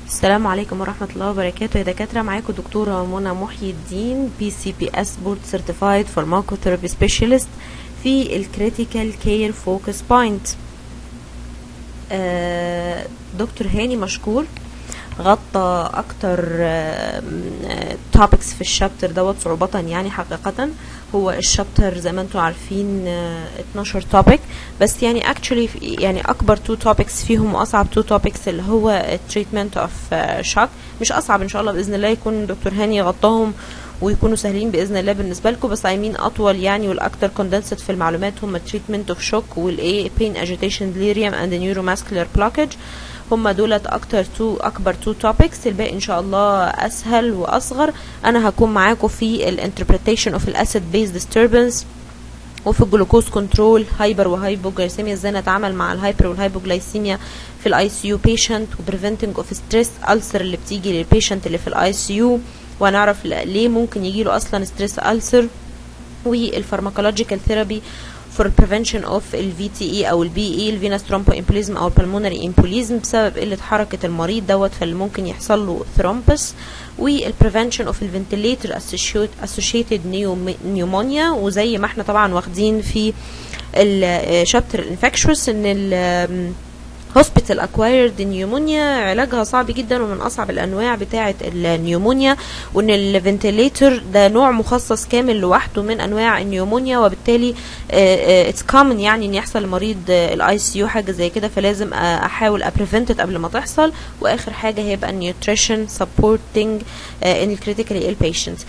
السلام عليكم ورحمة الله وبركاته يا دكاترة معاكم دكتورة منى محي الدين بي سي بي اس بورد سيرتيفايد فارماكوثيرابي سبيشالست في الكريتيكال كير فوكس بوينت دكتور هاني مشكور غطى اكتر توبكس في الشابتر دوت صعوبة يعني حقيقة هو الشابتر زي ما انتم عارفين آه، 12 توبيك بس يعني اكشولي يعني اكبر تو توبكس فيهم واصعب تو توبكس اللي هو تريتمنت اوف شوك مش اصعب ان شاء الله باذن الله يكون دكتور هاني غطاهم ويكونوا سهلين باذن الله بالنسبه لكم بس ايمين اطول يعني والاكثر كوندنسد في المعلومات هم تريتمنت اوف شوك والايه بين اجيتيشن ديليريوم اند نيوروماسكولار بلوكج هم دولت اكتر تو اكبر تو توبكس الباقي ان شاء الله اسهل واصغر انا هكون معاكم في الانتربريتيشن اوف الاسيد بيز ديستربنس وفي الجلوكوز كنترول هايبر وهايبوجلايسيميا ازاي نتعامل مع الهايبر والهايبوجلايسيميا في الاي سي يو بيشنت وبريفنتنج اوف ستريس ألسر اللي بتيجي للبيشنت اللي في الاي سي يو وهنعرف ليه ممكن يجي له اصلا ستريس ألسر والفارماكولوجيكال ثيرابي for prevention of ال VTE او ال BE ال venous thromboembolism او ال pulmonary embolism بسبب قلة حركة المريض دوت فاللي ممكن يحصل له thrombus وال prevention of ال ventilator associated- associated pneumo- pneumonia وزي ما احنا طبعا واخدين في الشابتر infectious ان ال هوسبيتال اكوايرد نيومونيا علاجها صعب جدا ومن اصعب الانواع بتاعه النيومونيا وان الفنتليتر ده نوع مخصص كامل لوحده من انواع النيومونيا وبالتالي اتس كومن يعني ان يحصل لمريض الاي سي يو حاجه زي كده فلازم آه، احاول ابريفنت قبل ما تحصل واخر حاجه هيبقى النيوتريشن سبورتنج ان الكريتيكالي ال بيشنت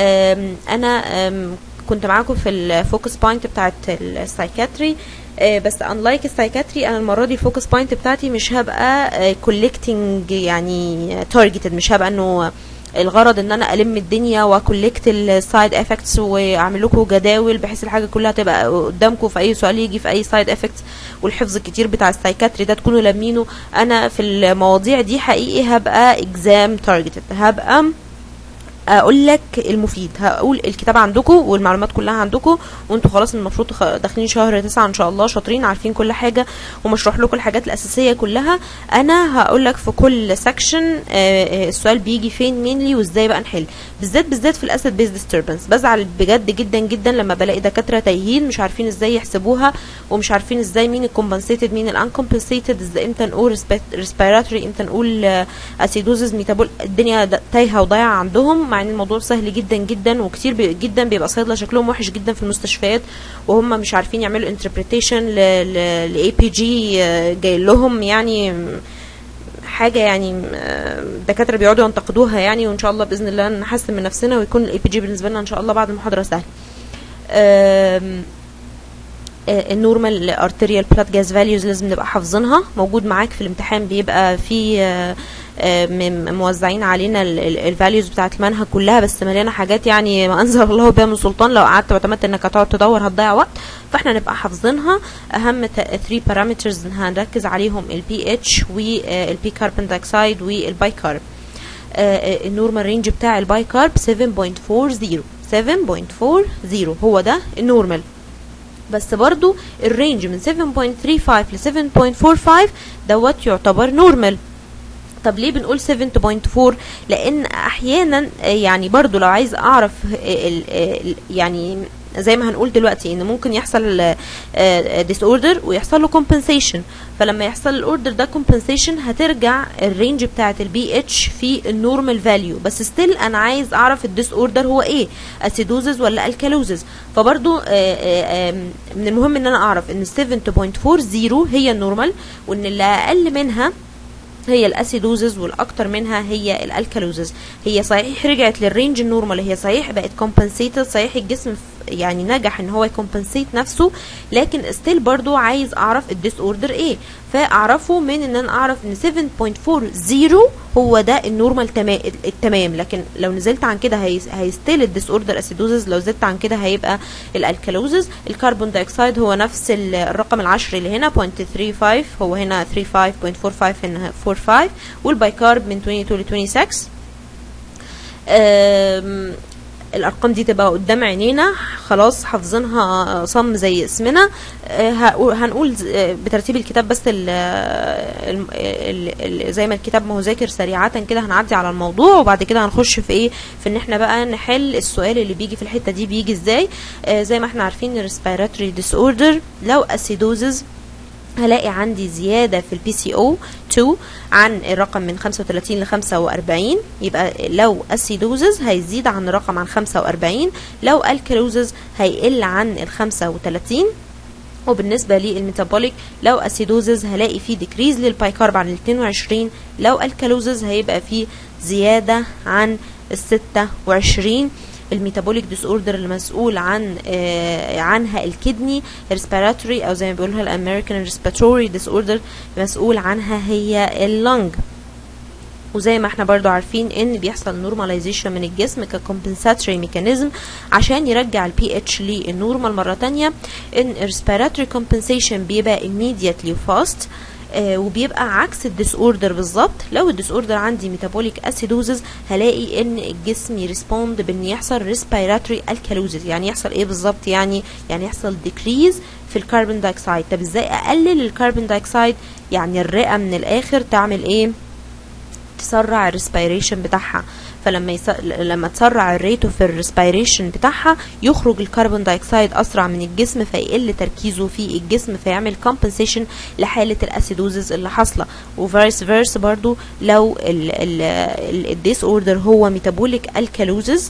انا آم، كنت معاكم في الفوكس بوينت بتاعت السايكاتري آه، بس unlike السايكاتري انا المره دي الفوكس بوينت بتاعتي مش هبقى كولكتنج يعني تارجتد مش هبقى انه الغرض ان انا الم الدنيا واكولكت السايد افكتس واعمل لكم جداول بحيث الحاجه كلها تبقى قدامكم في اي سؤال يجي في اي سايد افكتس والحفظ الكتير بتاع السايكاتري ده تكونوا لامينه انا في المواضيع دي حقيقي هبقى اكزام تارجتد هبقى اقول لك المفيد هقول الكتاب عندكم والمعلومات كلها عندكم وانتوا خلاص المفروض خ- داخلين شهر تسعة ان شاء الله شاطرين عارفين كل حاجه ومشروح لكم الحاجات الاساسيه كلها انا هقول لك في كل سكشن السؤال بيجي فين مينلي وازاي بقى نحل بالذات بالذات في الاسيد بيز ديستربنس بزعل بجد جدا جدا لما بلاقي دكاتره تايهين مش عارفين ازاي يحسبوها ومش عارفين ازاي مين الكومبنسيتد مين الانكومبنسيتد ازاي امتى نقول ريسبيراتوري امتى نقول اسيدوزز ميتابول الدنيا د- تايهه وضايعه عندهم مع ان الموضوع سهل جدا جدا وكتير بي جدا بيبقى صيادله شكلهم وحش جدا في المستشفيات وهم مش عارفين يعملوا انتربريتيشن لاي بي جي جاي لهم يعني م- حاجه يعني آه، دكاتره بيقعدوا ينتقدوها يعني وان شاء الله باذن الله نحسن من نفسنا ويكون الاي بي جي بالنسبه لنا ان شاء الله بعد المحاضره سهل آم، آه، النورمال ارتريال بلاد جاز فاليوز لازم نبقى حافظينها موجود معاك في الامتحان بيبقى في آه، آه، م- موزعين علينا الفاليوز بتاعت المنهج كلها بس مليانه حاجات يعني ما انزل الله بها من سلطان لو قعدت واعتمدت انك هتقعد تدور هتضيع وقت فاحنا نبقى حافظينها اهم 3 بارامترز هنركز عليهم البي اتش والبي كاربون دايوكسيد والباي كارب النورمال رينج بتاع الباي كارب 7.40 7.40 هو ده النورمال بس برضو الرينج من 7.35 ل 7.45 دوت يعتبر نورمال طب ليه بنقول 7.4 لان احيانا آه، يعني برضو لو عايز اعرف ال- ال- يعني زي ما هنقول دلوقتي ان ممكن يحصل ديس اوردر ويحصل له كومبنسيشن فلما يحصل الاوردر ده كومبنسيشن هترجع الرينج بتاعه البي اتش في النورمال فاليو بس ستيل انا عايز اعرف الديس اوردر هو ايه اسيدوزز ولا الكالوزز فبرضو آه، آه، آم، من المهم ان انا اعرف ان 7.40 هي النورمال وان اللي اقل منها هي الاسيدوزز والاكتر منها هي الالكالوزز هي صحيح رجعت للرينج النورمال هي صحيح بقت كومبنسيتد صحيح الجسم ف- يعني نجح ان هو يكمبنسيت نفسه لكن ستيل برضو عايز اعرف الديس اوردر ايه فاعرفه من ان انا اعرف ان 7.40 هو ده النورمال تمام التمام لكن لو نزلت عن كده هي هيستيل الديس اوردر اسيدوزز لو زدت عن كده هيبقى الالكالوزز الكربون دايوكسيد هو نفس ال- الرقم العشري اللي هنا 0.35 هو هنا 35.45 هنا 45 والبايكارب من 22 ل 26 أم، الارقام دي تبقى قدام عينينا خلاص حافظينها صم زي اسمنا آه، هقول- هنقول ز- آه، بترتيب الكتاب بس ال ال ال ال زي ما الكتاب ما هو ذاكر سريعة كده هنعدي على الموضوع وبعد كده هنخش في ايه في ان احنا بقى نحل السؤال اللي بيجي في الحتة دي بيجي ازاي آه، زي ما احنا عارفين respiratory disorder لو acidosis هلاقي عندي زيادة في البي سي او 2 عن الرقم من 35 ل 45 يبقى لو اسيدوزز هيزيد عن الرقم عن 45 لو الكالوزز هيقل عن ال 35 وبالنسبة للميتابوليك لو اسيدوزز هلاقي فيه ديكريز للبايكارب عن ال 22 لو الكالوزز هيبقى فيه زيادة عن ال 26 الميتابوليك ديس اوردر المسؤول عن آه عنها الكدني ريسبيراتوري او زي ما بيقولها الامريكان ريسبيراتوري ديس اوردر مسؤول عنها هي اللنج وزي ما احنا برضو عارفين ان بيحصل نورماليزيشن من الجسم ككومبنساتوري ميكانيزم عشان يرجع البي اتش للنورمال مره تانية ان respiratory compensation بيبقى immediately fast آه وبيبقى عكس الديس اوردر بالظبط لو الديس اوردر عندي ميتابوليك اسيدوزز هلاقي ان الجسم يرسبوند بان يحصل ريسبيراتوري الكالوزز يعني يحصل ايه بالظبط يعني يعني يحصل ديكريز في الكربون دايوكسيد طب ازاي اقلل الكربون دايوكسيد يعني الرئه من الاخر تعمل ايه تسرع الريسبيريشن بتاعها فلما يس... لما تسرع الريت اوف الريسبيريشن بتاعها يخرج الكربون دايوكسيد اسرع من الجسم فيقل تركيزه في الجسم فيعمل كومبنسيشن لحاله الاسيدوزز اللي حاصله وفيرس فيرس برضو لو الديس اوردر هو ميتابوليك الكالوزز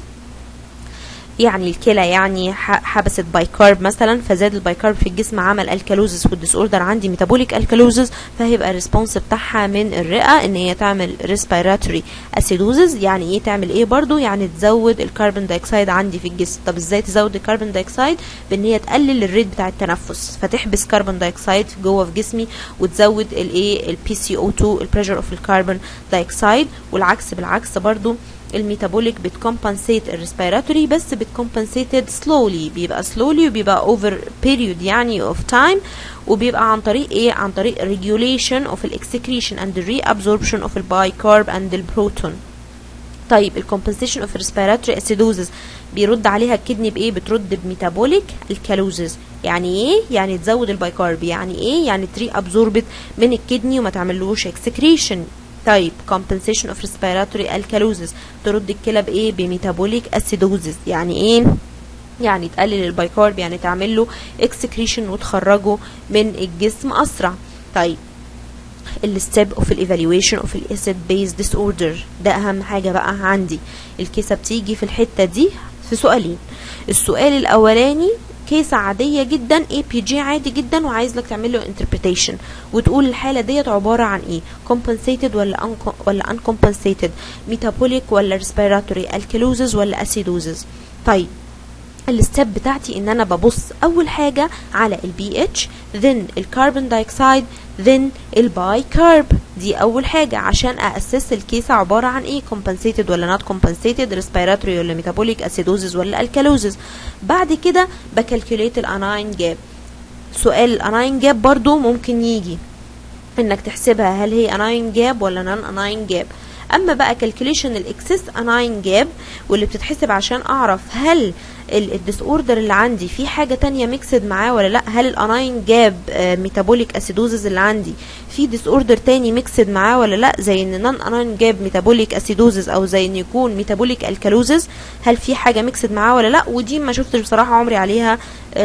يعني الكلى يعني حبست بايكارب مثلا فزاد البايكارب في الجسم عمل الكالوزز والديس اوردر عندي ميتابوليك الكالوزز فهيبقى الريسبونس بتاعها من الرئه ان هي تعمل ريسبيراتوري اسيدوزز يعني ايه تعمل ايه برضو يعني تزود الكربون دايوكسيد عندي في الجسم طب ازاي تزود الكربون دايوكسيد بان هي تقلل الريت بتاع التنفس فتحبس كربون دايوكسيد جوه في جسمي وتزود الايه البي سي او 2 البريشر اوف الكربون دايوكسيد والعكس بالعكس برضو الميتابوليك بتكمبنسيت الريسبيراتوري بس بتكمبنسيتد سلولي بيبقى سلولي وبيبقى اوفر بيريود يعني اوف تايم وبيبقى عن طريق ايه عن طريق ريجوليشن اوف الاكسكريشن اند ري ابزوربشن اوف البايكارب اند البروتون طيب الكومبنسيشن اوف ريسبيراتوري اسيدوزز بيرد عليها الكدني بايه بترد بميتابوليك الكالوزز يعني ايه يعني تزود البايكارب يعني ايه يعني تري ابزوربت من الكدني وما تعملوش اكسكريشن طيب compensation of respiratory alkalosis ترد الكلى بايه بميتابوليك اسيدوزز يعني ايه يعني تقلل البايكارب يعني تعمل له اكسكريشن وتخرجه من الجسم اسرع طيب الستيب اوف الايفالويشن اوف الاسيد بيز ديس اوردر ده اهم حاجه بقى عندي الكيسه بتيجي في الحته دي في سؤالين السؤال الاولاني كيسة عادية جدا اي بي جي عادي جدا وعايز لك تعمل له interpretation وتقول الحالة ديت عبارة عن ايه compensated ولا un ولا uncompensated metabolic ولا respiratory alkalosis ولا acidosis طيب الستيب بتاعتي ان انا ببص اول حاجة على البي اتش then الكربون دايوكسيد then الباي كارب دي اول حاجة عشان اسس الكيسة عبارة عن ايه compensated ولا not compensated respiratory ولا metabolic acidosis ولا alkalosis بعد كده بكالكوليت الاناين جاب سؤال الاناين جاب برضو ممكن يجي انك تحسبها هل هي اناين جاب ولا نون اناين جاب اما بقى كالكوليشن الاكسس اناين جاب واللي بتتحسب عشان اعرف هل الديس اوردر اللي عندي في حاجه تانية ميكسد معاه ولا لا هل الاناين جاب ميتابوليك اسيدوزز اللي عندي في ديس اوردر تاني ميكسد معاه ولا لا زي ان نون اناين جاب ميتابوليك اسيدوزز او زي ان يكون ميتابوليك الكالوزز هل في حاجه ميكسد معاه ولا لا ودي ما شفتش بصراحه عمري عليها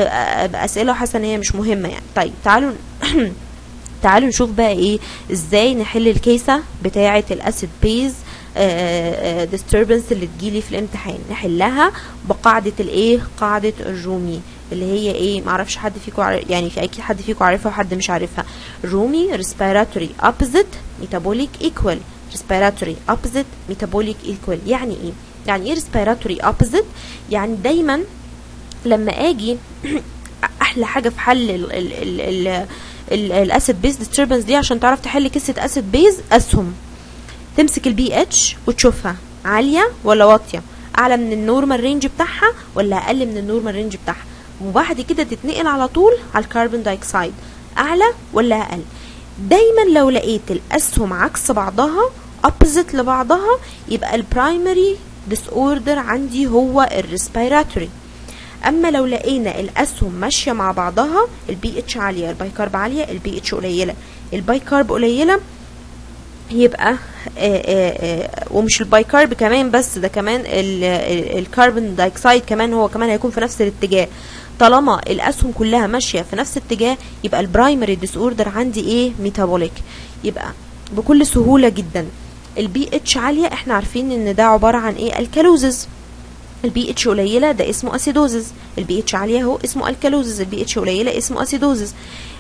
اسئله وحاسه ان هي مش مهمه يعني طيب تعالوا تعالوا نشوف بقى ايه ازاي نحل الكيسه بتاعه الاسيد بيز disturbance اللي تجيلي في الامتحان نحلها بقاعده الايه قاعده الرومي اللي هي ايه معرفش حد فيكم عارف يعني في اكيد حد فيكم عارفها وحد مش عارفها رومي respiratory opposite metabolic equal respiratory opposite metabolic equal يعني ايه يعني ايه respiratory opposite يعني دايما لما اجي احلى حاجه في حل ال ال ال الاسيد بيز ديستربنس دي عشان تعرف تحل قصه اسيد بيز اسهم تمسك البي اتش وتشوفها عاليه ولا واطيه اعلى من النورمال رينج بتاعها ولا اقل من النورمال رينج بتاعها وبعد كده تتنقل على طول على الكربون دايوكسيد اعلى ولا اقل دايما لو لقيت الاسهم عكس بعضها opposite لبعضها يبقى البرايمري disorder عندي هو الريسبيراتوري اما لو لقينا الاسهم ماشيه مع بعضها البي اتش عاليه البايكارب عاليه البي اتش قليله البايكارب قليله يبقى آآ آآ ومش البايكارب كمان بس ده كمان الكربون دايكسايد كمان هو كمان هيكون في نفس الاتجاه طالما الاسهم كلها ماشيه في نفس الاتجاه يبقى البرايمري ديس اوردر عندي ايه ميتابوليك يبقى بكل سهوله جدا البي اتش عاليه احنا عارفين ان ده عباره عن ايه الكالوزز البي اتش قليله ده اسمه اسيدوزز البي اتش عاليه اهو اسمه الكالوزز البي اتش قليله اسمه اسيدوزز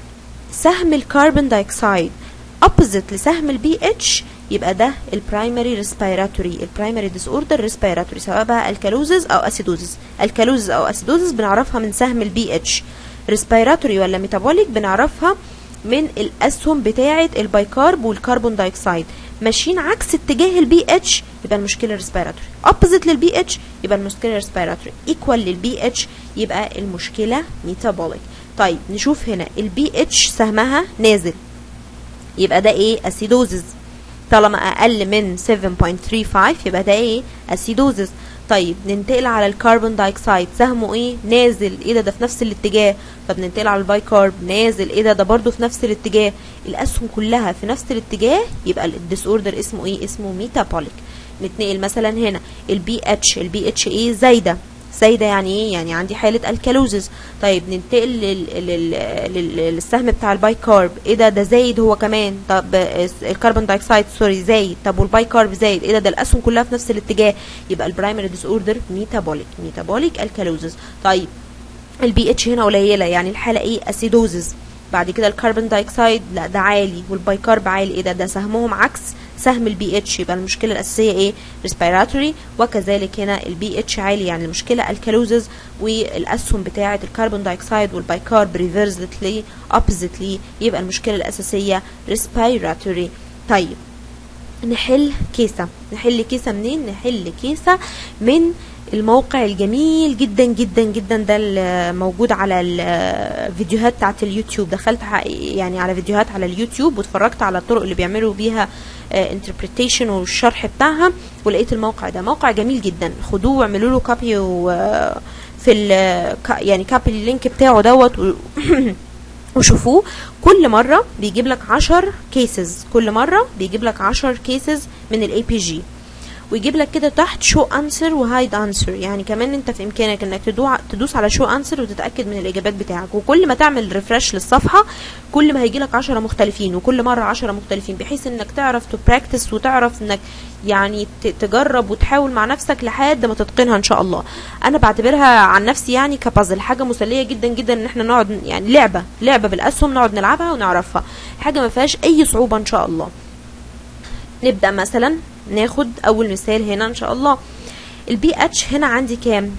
سهم الكربون دايكسايد opposite لسهم البي اتش يبقى ده البرايمري ريسبيراتوري البرايمري ديس اوردر ريسبيراتوري سواء بقى الكالوزز او اسيدوزز الكالوزز او اسيدوزز بنعرفها من سهم البي اتش ريسبيراتوري ولا ميتابوليك بنعرفها من الاسهم بتاعه البايكارب والكربون دايكسايد ماشيين عكس اتجاه البي اتش يبقى المشكله ريسبيراتوري اوبوزيت للبي اتش يبقى المشكله ريسبيراتوري ايكوال للبي اتش يبقى المشكله ميتابوليك طيب نشوف هنا البي اتش سهمها نازل يبقى ده ايه اسيدوزز طالما اقل من 7.35 يبقى ده ايه اسيدوزز طيب ننتقل على الكربون دايكسايد سهمه ايه نازل ايه ده ده في نفس الاتجاه طب ننتقل على البايكارب نازل ايه ده ده برضه في نفس الاتجاه الاسهم كلها في نفس الاتجاه يبقى الديس اوردر اسمه ايه اسمه ميتابوليك نتنقل مثلا هنا البي اتش البي اتش ايه زايده زايده يعني ايه يعني عندي حاله الكالوزز طيب ننتقل لل... لل... لل... للسهم بتاع الباي كارب ايه ده ده زايد هو كمان طب الكربون دايكسايد سوري زايد طب والباي كارب زايد ايه ده ده الاسهم كلها في نفس الاتجاه يبقى البرايمري ديس اوردر ميتابوليك ميتابوليك الكالوزز طيب البي اتش هنا قليله يعني الحاله ايه اسيدوزز بعد كده الكربون دايكسايد لا ده عالي والبايكارب عالي ايه ده ده سهمهم عكس سهم البي اتش يبقى المشكله الاساسيه ايه ريسبيراتوري وكذلك هنا البي اتش عالي يعني المشكله الكالوزز والاسهم بتاعه الكربون دايكسايد والبايكارب ريفرسلي اوبوزيتلي يبقى المشكله الاساسيه ريسبيراتوري طيب نحل كيسه نحل كيسه منين نحل كيسه من الموقع الجميل جدا جدا جدا ده موجود على الفيديوهات بتاعت اليوتيوب دخلت يعني على فيديوهات على اليوتيوب واتفرجت على الطرق اللي بيعملوا بيها انتربريتيشن والشرح بتاعها ولقيت الموقع ده موقع جميل جدا خدوه واعملوا له كوبي في ال يعني كوبي اللينك بتاعه دوت وشوفوه كل مره بيجيب لك 10 كيسز كل مره بيجيب لك 10 كيسز من الاي بي جي ويجيب لك كده تحت شو انسر وهايد انسر يعني كمان انت في امكانك انك تدوس على شو انسر وتتاكد من الاجابات بتاعك وكل ما تعمل ريفرش للصفحه كل ما هيجي لك 10 مختلفين وكل مره 10 مختلفين بحيث انك تعرف تو براكتس وتعرف انك يعني تجرب وتحاول مع نفسك لحد ما تتقنها ان شاء الله انا بعتبرها عن نفسي يعني كبازل حاجه مسليه جدا جدا ان احنا نقعد يعني لعبه لعبه بالاسهم نقعد نلعبها ونعرفها حاجه ما فيهاش اي صعوبه ان شاء الله نبدا مثلا ناخد اول مثال هنا ان شاء الله البي اتش هنا عندي كام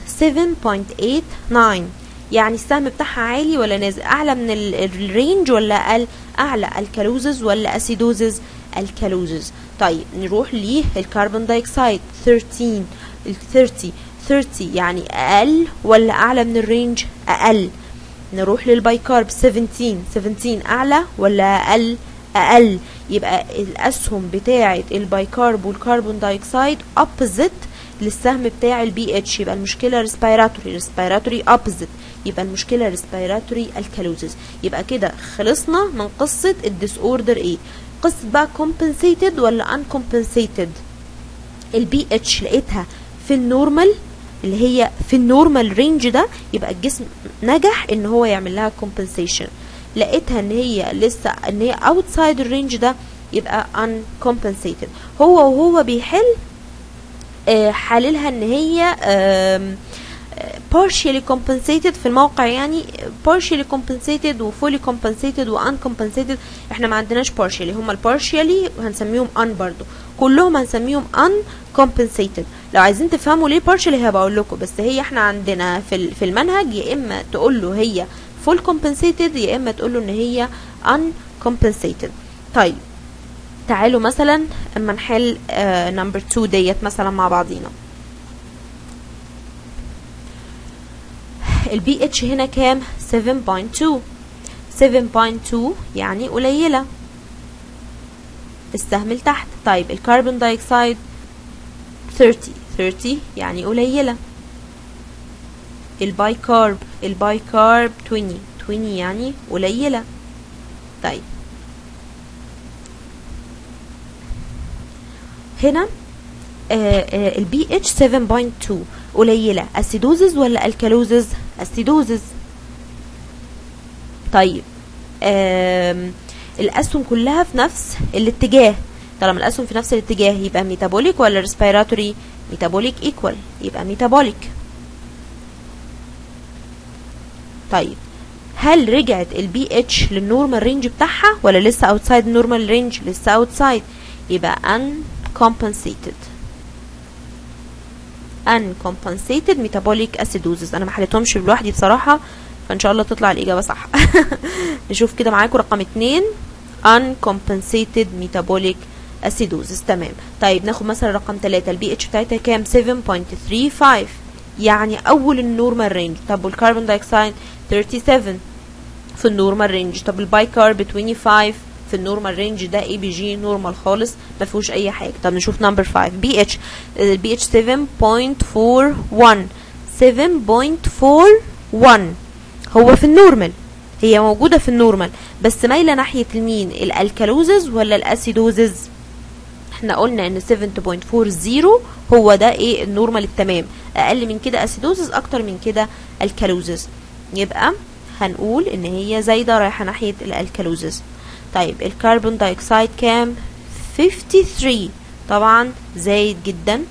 7.89 يعني السهم بتاعها عالي ولا نازل اعلى من الرينج ولا اقل اعلى الكالوزز ولا اسيدوزز الكالوزز طيب نروح للكربون دايكسايد 13 ال 30 30 يعني اقل ولا اعلى من الرينج اقل نروح للبايكارب 17 17 اعلى ولا اقل اقل يبقى الاسهم بتاعه البايكارب والكربون دايكسايد اوبوزيت للسهم بتاع البي اتش يبقى المشكله ريسبيراتوري ريسبيراتوري اوبوزيت يبقى المشكله ريسبيراتوري الكالوزز يبقى كده خلصنا من قصه الديس اوردر ايه قصه بقى compensated ولا uncompensated البي اتش لقيتها في النورمال اللي هي في النورمال رينج ده يبقى الجسم نجح ان هو يعمل لها compensation لقيتها ان هي لسه ان هي outside الرينج ده يبقى uncompensated هو وهو بيحل آه حللها ان هي آه partially compensated في الموقع يعني partially compensated و fully compensated و uncompensated احنا ما عندناش partially هما ال partially هنسميهم un برضو كلهم هنسميهم uncompensated لو عايزين تفهموا ليه partially هبقى اقول لكم بس هي احنا عندنا في في المنهج يا اما تقول له هي full compensated يا اما تقول له ان هي uncompensated طيب تعالوا مثلا اما نحل نمبر uh, 2 ديت مثلا مع بعضينا البي اتش هنا كام 7.2 7.2 يعني قليله السهم لتحت طيب الكربون دايوكسيد 30 30 يعني قليلة الباي كارب الباي كارب 20 20 يعني قليلة طيب هنا البي اتش 7.2 قليلة اسيدوزز ولا الكالوزز اسيدوزز طيب آم، الاسهم كلها في نفس الاتجاه طالما الاسهم في نفس الاتجاه يبقى ميتابوليك ولا ريسبيراتوري ميتابوليك ايكوال يبقى ميتابوليك طيب هل رجعت البي اتش للنورمال رينج بتاعها ولا لسه اوتسايد النورمال رينج لسه اوتسايد يبقى uncompensated uncompensated metabolic acidosis انا ما حليتهمش لوحدي بصراحه فان شاء الله تطلع الاجابه صح نشوف كده معاكم رقم اتنين uncompensated metabolic acidosis تمام طيب ناخد مثلا رقم ثلاثة البي اتش بتاعتها كام 7.35 يعني اول النورمال رينج طب والكربون دايوكسيد 37 في النورمال رينج طب الباي كارب 25 في النورمال رينج ده اي بي جي نورمال خالص ما فيهوش اي حاجه طب نشوف نمبر 5 بي اتش البي اتش 7.41 7.41 هو في النورمال هي موجوده في النورمال بس مايله ناحيه المين الالكالوزز ولا الاسيدوزز احنا قلنا ان 7.40 هو ده ايه النورمال التمام اقل من كده اسيدوزز اكتر من كده الكالوزز يبقى هنقول ان هي زايده رايحه ناحيه الالكالوزز طيب الكربون دايوكسيد كام 53 طبعا زايد جدا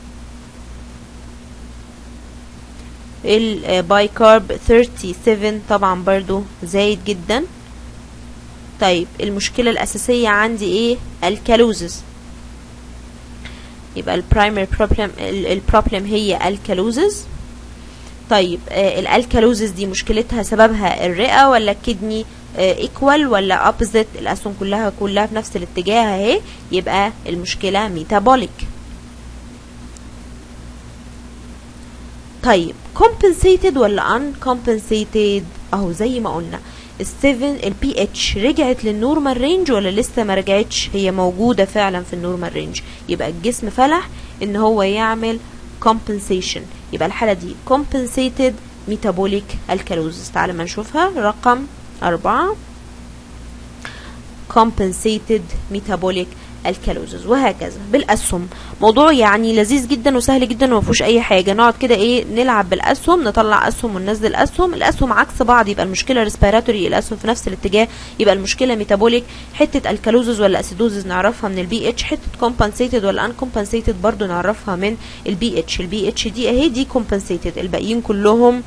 الباي كارب 37 طبعا برضو زايد جدا طيب المشكلة الأساسية عندي ايه الكالوزز يبقى البرايمري بروبلم البروبلم هي الكالوزز طيب آه الالكالوزز دي مشكلتها سببها الرئة ولا الكدني ايكوال ولا اوبوزيت الاسهم كلها كلها في نفس الاتجاه اهي يبقى المشكله ميتابوليك طيب compensated ولا uncompensated اهو زي ما قلنا السيفن البي اتش رجعت للنورمال رينج ولا لسه ما رجعتش هي موجوده فعلا في النورمال رينج يبقى الجسم فلح ان هو يعمل compensation يبقى الحاله دي compensated metabolic alkalosis تعالى ما نشوفها رقم أربعة compensated metabolic alkalosis وهكذا بالأسهم موضوع يعني لذيذ جدا وسهل جدا وما فيهوش أي حاجة نقعد كده إيه نلعب بالأسهم نطلع أسهم وننزل أسهم الأسهم عكس بعض يبقى المشكلة ريسبيراتوري الأسهم في نفس الاتجاه يبقى المشكلة ميتابوليك حتة الكالوزز ولا أسيدوزز نعرفها من البي اتش حتة compensated ولا uncompensated برضو نعرفها من البي اتش البي اتش دي أهي دي compensated الباقيين كلهم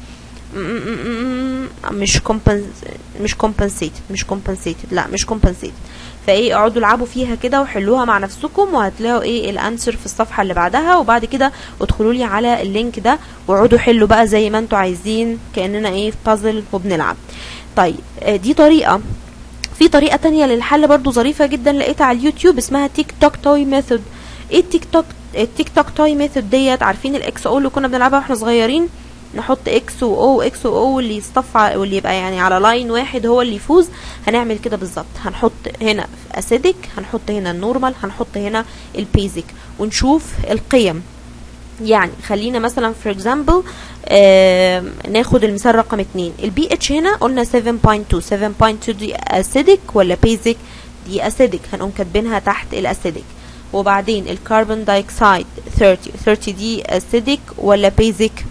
مش كومبنس مش كومبنسيتد مش كومبنسيتد لا مش كومبنسيتد فايه اقعدوا العبوا فيها كده وحلوها مع نفسكم وهتلاقوا ايه الانسر في الصفحه اللي بعدها وبعد كده ادخلوا لي على اللينك ده واقعدوا حلوا بقى زي ما انتوا عايزين كاننا ايه في بازل وبنلعب طيب آه دي طريقه في طريقه تانية للحل برضو ظريفه جدا لقيتها على اليوتيوب اسمها تيك توك توي ميثود ايه التيك توك التيك توك توي ميثود ديت عارفين الاكس او اللي كنا بنلعبها واحنا صغيرين نحط اكس واو اكس واو واللي يصطف واللي يبقى يعني على لاين واحد هو اللي يفوز هنعمل كده بالظبط هنحط هنا اسيدك هنحط هنا النورمال هنحط هنا البيزك ونشوف القيم يعني خلينا مثلا فور اكزامبل ناخد المثال رقم اتنين البي اتش هنا قلنا 7.2 7.2 دي اسيدك ولا بيزك دي اسيدك هنقوم كاتبينها تحت الاسيدك وبعدين الكربون دايوكسيد 30 30 دي اسيدك ولا بيزك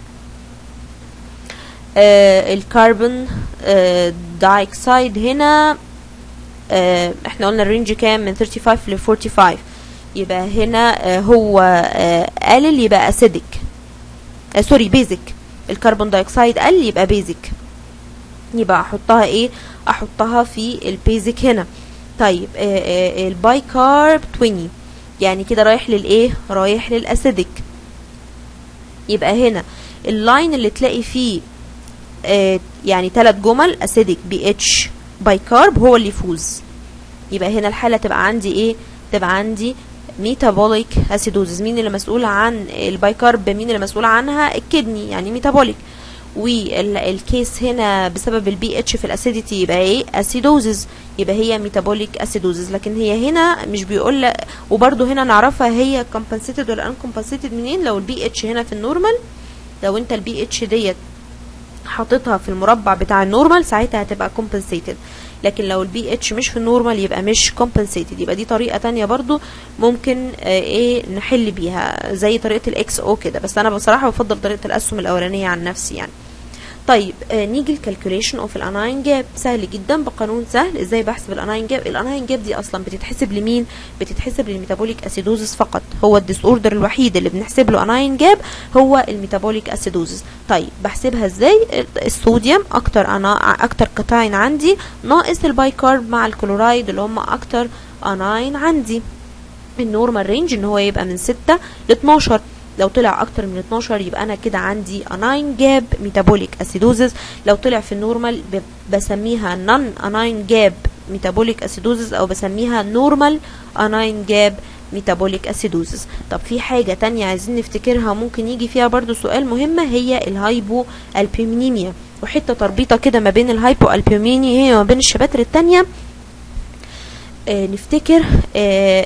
آه الكربون آه دايوكسيد هنا آه احنا قلنا الرينج كام من 35 ل 45 يبقى هنا آه هو آه قلل يبقى اسيدك آه سوري بيزك الكربون دايوكسيد قل يبقى بيزك يبقى احطها ايه احطها في البيزك هنا طيب آه آه الباي كارب 20 يعني كده رايح للايه رايح للاسيدك يبقى هنا اللاين اللي تلاقي فيه آه يعني ثلاث جمل اسيدك بي اتش باي كارب هو اللي يفوز يبقى هنا الحاله تبقى عندي ايه تبقى عندي ميتابوليك اسيدوزز مين اللي مسؤول عن الباي كارب مين اللي مسؤول عنها الكدني يعني ميتابوليك والكيس هنا بسبب البي اتش في الاسيديتي يبقى ايه اسيدوزز يبقى هي ميتابوليك اسيدوزز لكن هي هنا مش بيقول وبرده هنا نعرفها هي كومبنسيتد ولا ان كومبنسيتد منين لو البي اتش هنا في النورمال لو انت البي اتش ديت حاططها في المربع بتاع النورمال ساعتها هتبقى كومبنسيتد لكن لو البي اتش مش في النورمال يبقى مش كومبنسيتد يبقى دي طريقه تانية برضو ممكن آه ايه نحل بيها زي طريقه الاكس او كده بس انا بصراحه بفضل طريقه الاسهم الاولانيه عن نفسي يعني طيب آه نيجي الكالكوليشن اوف الاناين جاب سهل جدا بقانون سهل ازاي بحسب الاناين جاب الاناين جاب دي اصلا بتتحسب لمين بتتحسب للميتابوليك اسيدوزس فقط هو الديس اوردر الوحيد اللي بنحسب له اناين جاب هو الميتابوليك اسيدوزس طيب بحسبها ازاي الصوديوم اكتر انا اكتر كاتاين عندي ناقص البايكارب مع الكلورايد اللي هم اكتر اناين عندي النورمال رينج ان هو يبقى من 6 ل 12 لو طلع اكتر من 12 يبقى انا كده عندي اناين جاب ميتابوليك اسيدوزز لو طلع في النورمال بسميها نون اناين جاب ميتابوليك اسيدوزز او بسميها نورمال اناين جاب ميتابوليك اسيدوزز طب في حاجة تانية عايزين نفتكرها ممكن يجي فيها برضو سؤال مهمة هي الهايبو البيومينيميا وحتة تربيطة كده ما بين الهايبو البيومينيا وما بين الشباتر التانية آه نفتكر آه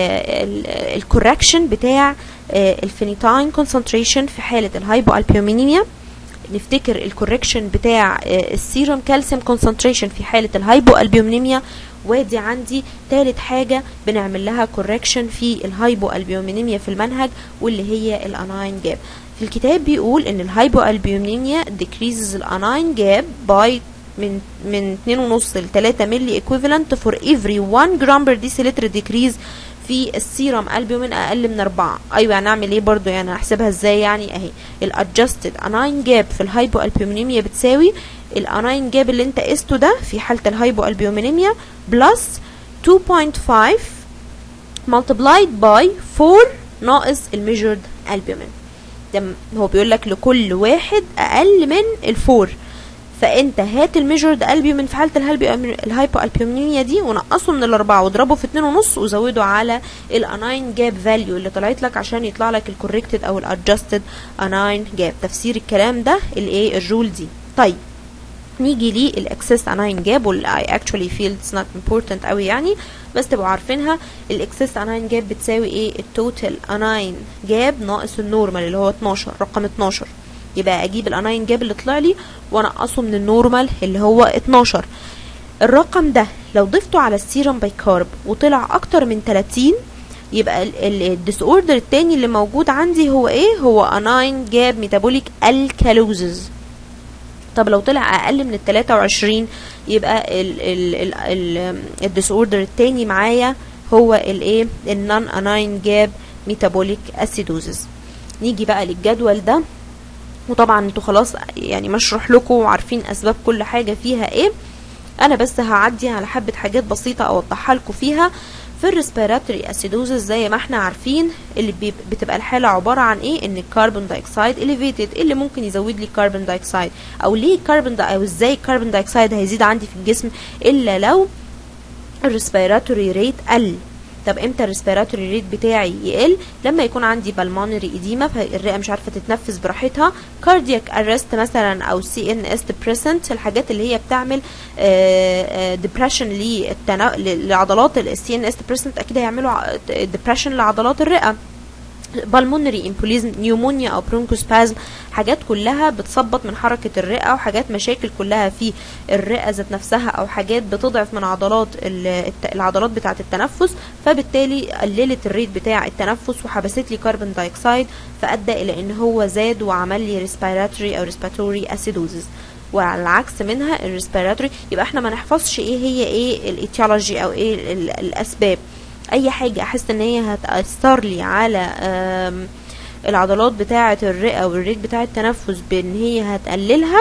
الكوركشن بتاع آه الفينيتاين كونسنتريشن في حالة الهايبو البيومينيميا نفتكر الكوركشن بتاع السيروم كالسيوم كونسنتريشن في حالة الهايبو البيومينيميا وادي عندي تالت حاجة بنعمل لها كوركشن في الهايبو البيومينيميا في المنهج واللي هي الاناين جاب في الكتاب بيقول ان الهايبو البيومينيميا decreases الاناين جاب by من من 2.5 ل 3 ملي equivalent for every 1 جرام per deciliter decrease في السيرم البيومين اقل من 4 ايوه هنعمل ايه برضو يعني هحسبها ازاي يعني اهي الادجستد اناين جاب في الهايبو البيومينيميا بتساوي الاناين جاب اللي انت قسته ده في حاله الهايبو البيومينيميا بلس 2.5 multiplied by 4 ناقص الميجرد البيومين ده هو بيقول لك لكل واحد اقل من الفور فانت هات الميجرد البيومين في حاله الهايبو البيومينيا دي ونقصه من الاربعه واضربه في اتنين ونص وزوده على الاناين جاب فاليو اللي طلعت لك عشان يطلع لك الكوركتد او الادجستد اناين جاب تفسير الكلام ده الايه الرول دي طيب نيجي للاكسس اناين جاب واللي I actually feel it's not important قوي يعني بس تبقوا عارفينها الاكسس اناين جاب بتساوي ايه التوتال اناين جاب ناقص النورمال اللي هو 12 رقم 12 يبقى اجيب الاناين جاب اللي طلع لي وانقصه من النورمال اللي هو 12 الرقم ده لو ضفته على السيرم بايكارب وطلع اكتر من 30 يبقى الديس اوردر التاني اللي موجود عندي هو ايه هو اناين جاب ميتابوليك الكالوزز طب لو طلع اقل من ال 23 يبقى الديس اوردر التاني معايا هو الايه النون اناين جاب ميتابوليك اسيدوزز نيجي بقى للجدول ده وطبعا انتوا خلاص يعني مشروح لكم وعارفين اسباب كل حاجه فيها ايه انا بس هعدي على حبه حاجات بسيطه اوضحها لكم فيها في الريسبيراتوري اسيدوزس زي ما احنا عارفين اللي بتبقى الحاله عباره عن ايه ان الكربون دايوكسيد اليفيتد اللي ممكن يزود لي الكربون دايوكسيد او ليه الكربون او ازاي الكربون دايوكسيد هيزيد عندي في الجسم الا لو الريسبيراتوري ريت قل طب امتى الريسبيراتوري ريت بتاعي يقل لما يكون عندي بالمونري اديما فالرئه مش عارفه تتنفس براحتها كاردياك ارست مثلا او سي ان اس ديبريسنت الحاجات اللي هي بتعمل ديبريشن لعضلات السي ان اس ديبريسنت اكيد هيعملوا ديبريشن لعضلات الرئه بالمونري امبوليزم نيومونيا او برونكوسبازم حاجات كلها بتثبط من حركه الرئه وحاجات مشاكل كلها في الرئه ذات نفسها او حاجات بتضعف من عضلات العضلات بتاعه التنفس فبالتالي قللت الريت بتاع التنفس وحبست لي كربون دايوكسيد فادى الى ان هو زاد وعمل لي ريسبيراتوري او ريسبيراتوري اسيدوزز وعلى العكس منها الريسبيراتوري يبقى احنا ما نحفظش ايه هي ايه الايتيولوجي او ايه الاسباب اي حاجه احس ان هي هتاثر لي على العضلات بتاعه الرئه والريت بتاع التنفس بان هي هتقللها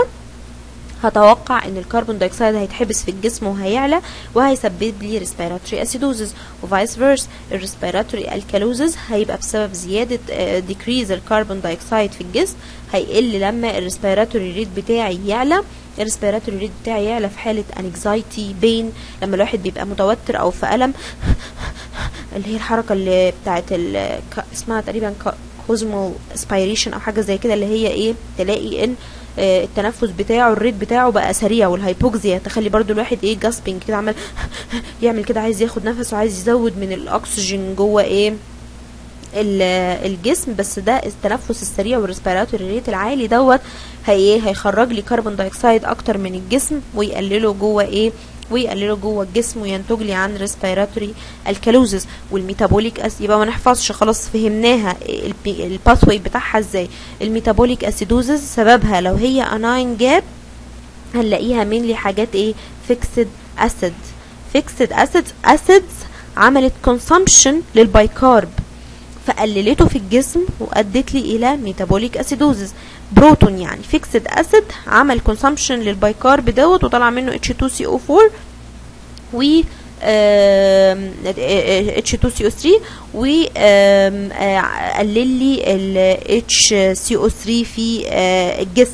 هتوقع ان الكربون دايوكسيد هيتحبس في الجسم وهيعلى وهيسبب لي ريسبيراتوري اسيدوزز وفايس فيرس الريسبيراتوري الكالوزز هيبقى بسبب زياده ديكريز الكربون دايوكسيد في الجسم هيقل لما الريسبيراتوري ريت بتاعي يعلى الريسبيراتوري ريت بتاعي يعلى في حاله انكزايتي بين لما الواحد بيبقى متوتر او في الم اللي هي الحركه اللي بتاعت اسمها تقريبا كوزمال اسبيريشن او حاجه زي كده اللي هي ايه تلاقي ان آه، التنفس بتاعه الريت بتاعه بقى سريع والهايبوكسيا تخلي برضو الواحد ايه جاسبنج كده عمال يعمل كده عايز ياخد نفس وعايز يزود من الاكسجين جوه ايه ال- الجسم بس ده التنفس السريع والريسبيراتوري ريت العالي دوت هي ايه هيخرج لي كربون دايوكسيد اكتر من الجسم ويقلله جوه ايه ويقلله جوه الجسم وينتج لي عن ريسبيراتوري الكالوزز والميتابوليك اس يبقى ما نحفظش خلاص فهمناها الباثوي بتاعها ازاي الميتابوليك اسيدوزز سببها لو هي اناين جاب هنلاقيها مينلي حاجات ايه فيكسد اسيد فيكسد اسيد اسيدز عملت كونسامشن للبايكارب فقللته في الجسم وادت لي الى ميتابوليك اسيدوزز بروتون يعني فيكسد اسيد عمل كونسامشن للبايكارب دوت وطلع منه H2CO4 و آم، H2CO3 و آم، آه، قلل لي ال HCO3 في آه، الجسم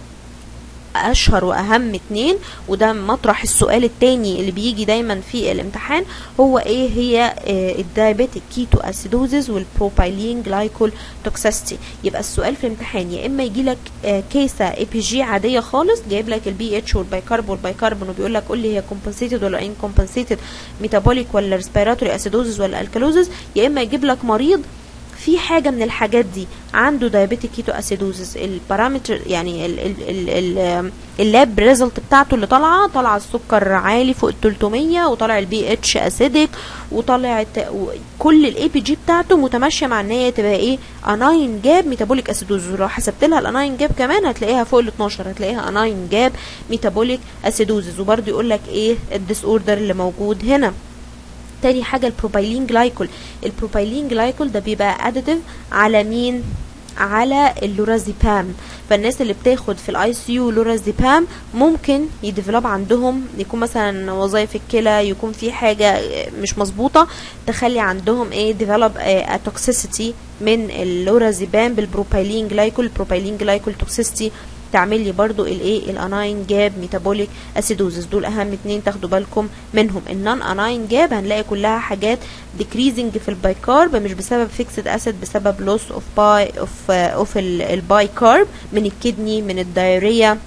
اشهر واهم اتنين وده مطرح السؤال التاني اللي بيجي دايما في الامتحان هو ايه هي الدايابيتيك كيتو اسيدوزز والبروبايلين جلايكول توكسيستي يبقى السؤال في الامتحان يا اما يجي لك كيسه اي بي جي عاديه خالص جايب لك البي اتش والبايكارب والبايكاربون وبيقول لك قول لي هي كومبنسيتد ولا ان كومبنسيتد ميتابوليك ولا ريسبيراتوري اسيدوزز ولا الكالوزز يا اما يجيب لك مريض في حاجه من الحاجات دي عنده دايابيتيك كيتو اسيدوزس البارامتر يعني ال ال ال ال اللاب ريزلت بتاعته اللي طالعه طالعه السكر عالي فوق ال 300 وطالع البي اتش اسيدك وطالع الت- و- كل الاي بي جي بتاعته متماشيه مع ان هي تبقى ايه اناين جاب ميتابوليك اسيدوزس ولو حسبت لها الاناين جاب كمان هتلاقيها فوق ال 12 هتلاقيها اناين جاب ميتابوليك اسيدوزس وبرده يقول لك ايه الديس اوردر اللي موجود هنا تاني حاجة البروبايلين جلايكول البروبايلين جلايكول ده بيبقى اديتيف على مين على اللورازيبام فالناس اللي بتاخد في الاي سي يو لورازيبام ممكن يديفلوب عندهم يكون مثلا وظائف الكلى يكون في حاجه مش مظبوطه تخلي عندهم ايه ديفلوب توكسيسيتي من اللورازيبام بالبروبايلين جلايكول البروبايلين جلايكول توكسيسيتي تعمل لي برضو الايه الاناين جاب ميتابوليك اسيدوزس دول اهم اتنين تاخدوا بالكم منهم النون اناين جاب هنلاقي كلها حاجات ديكريزنج في البايكارب مش بسبب فيكسد اسيد بسبب لوس اوف باي اوف اوف البايكارب من الكدني من الدايريا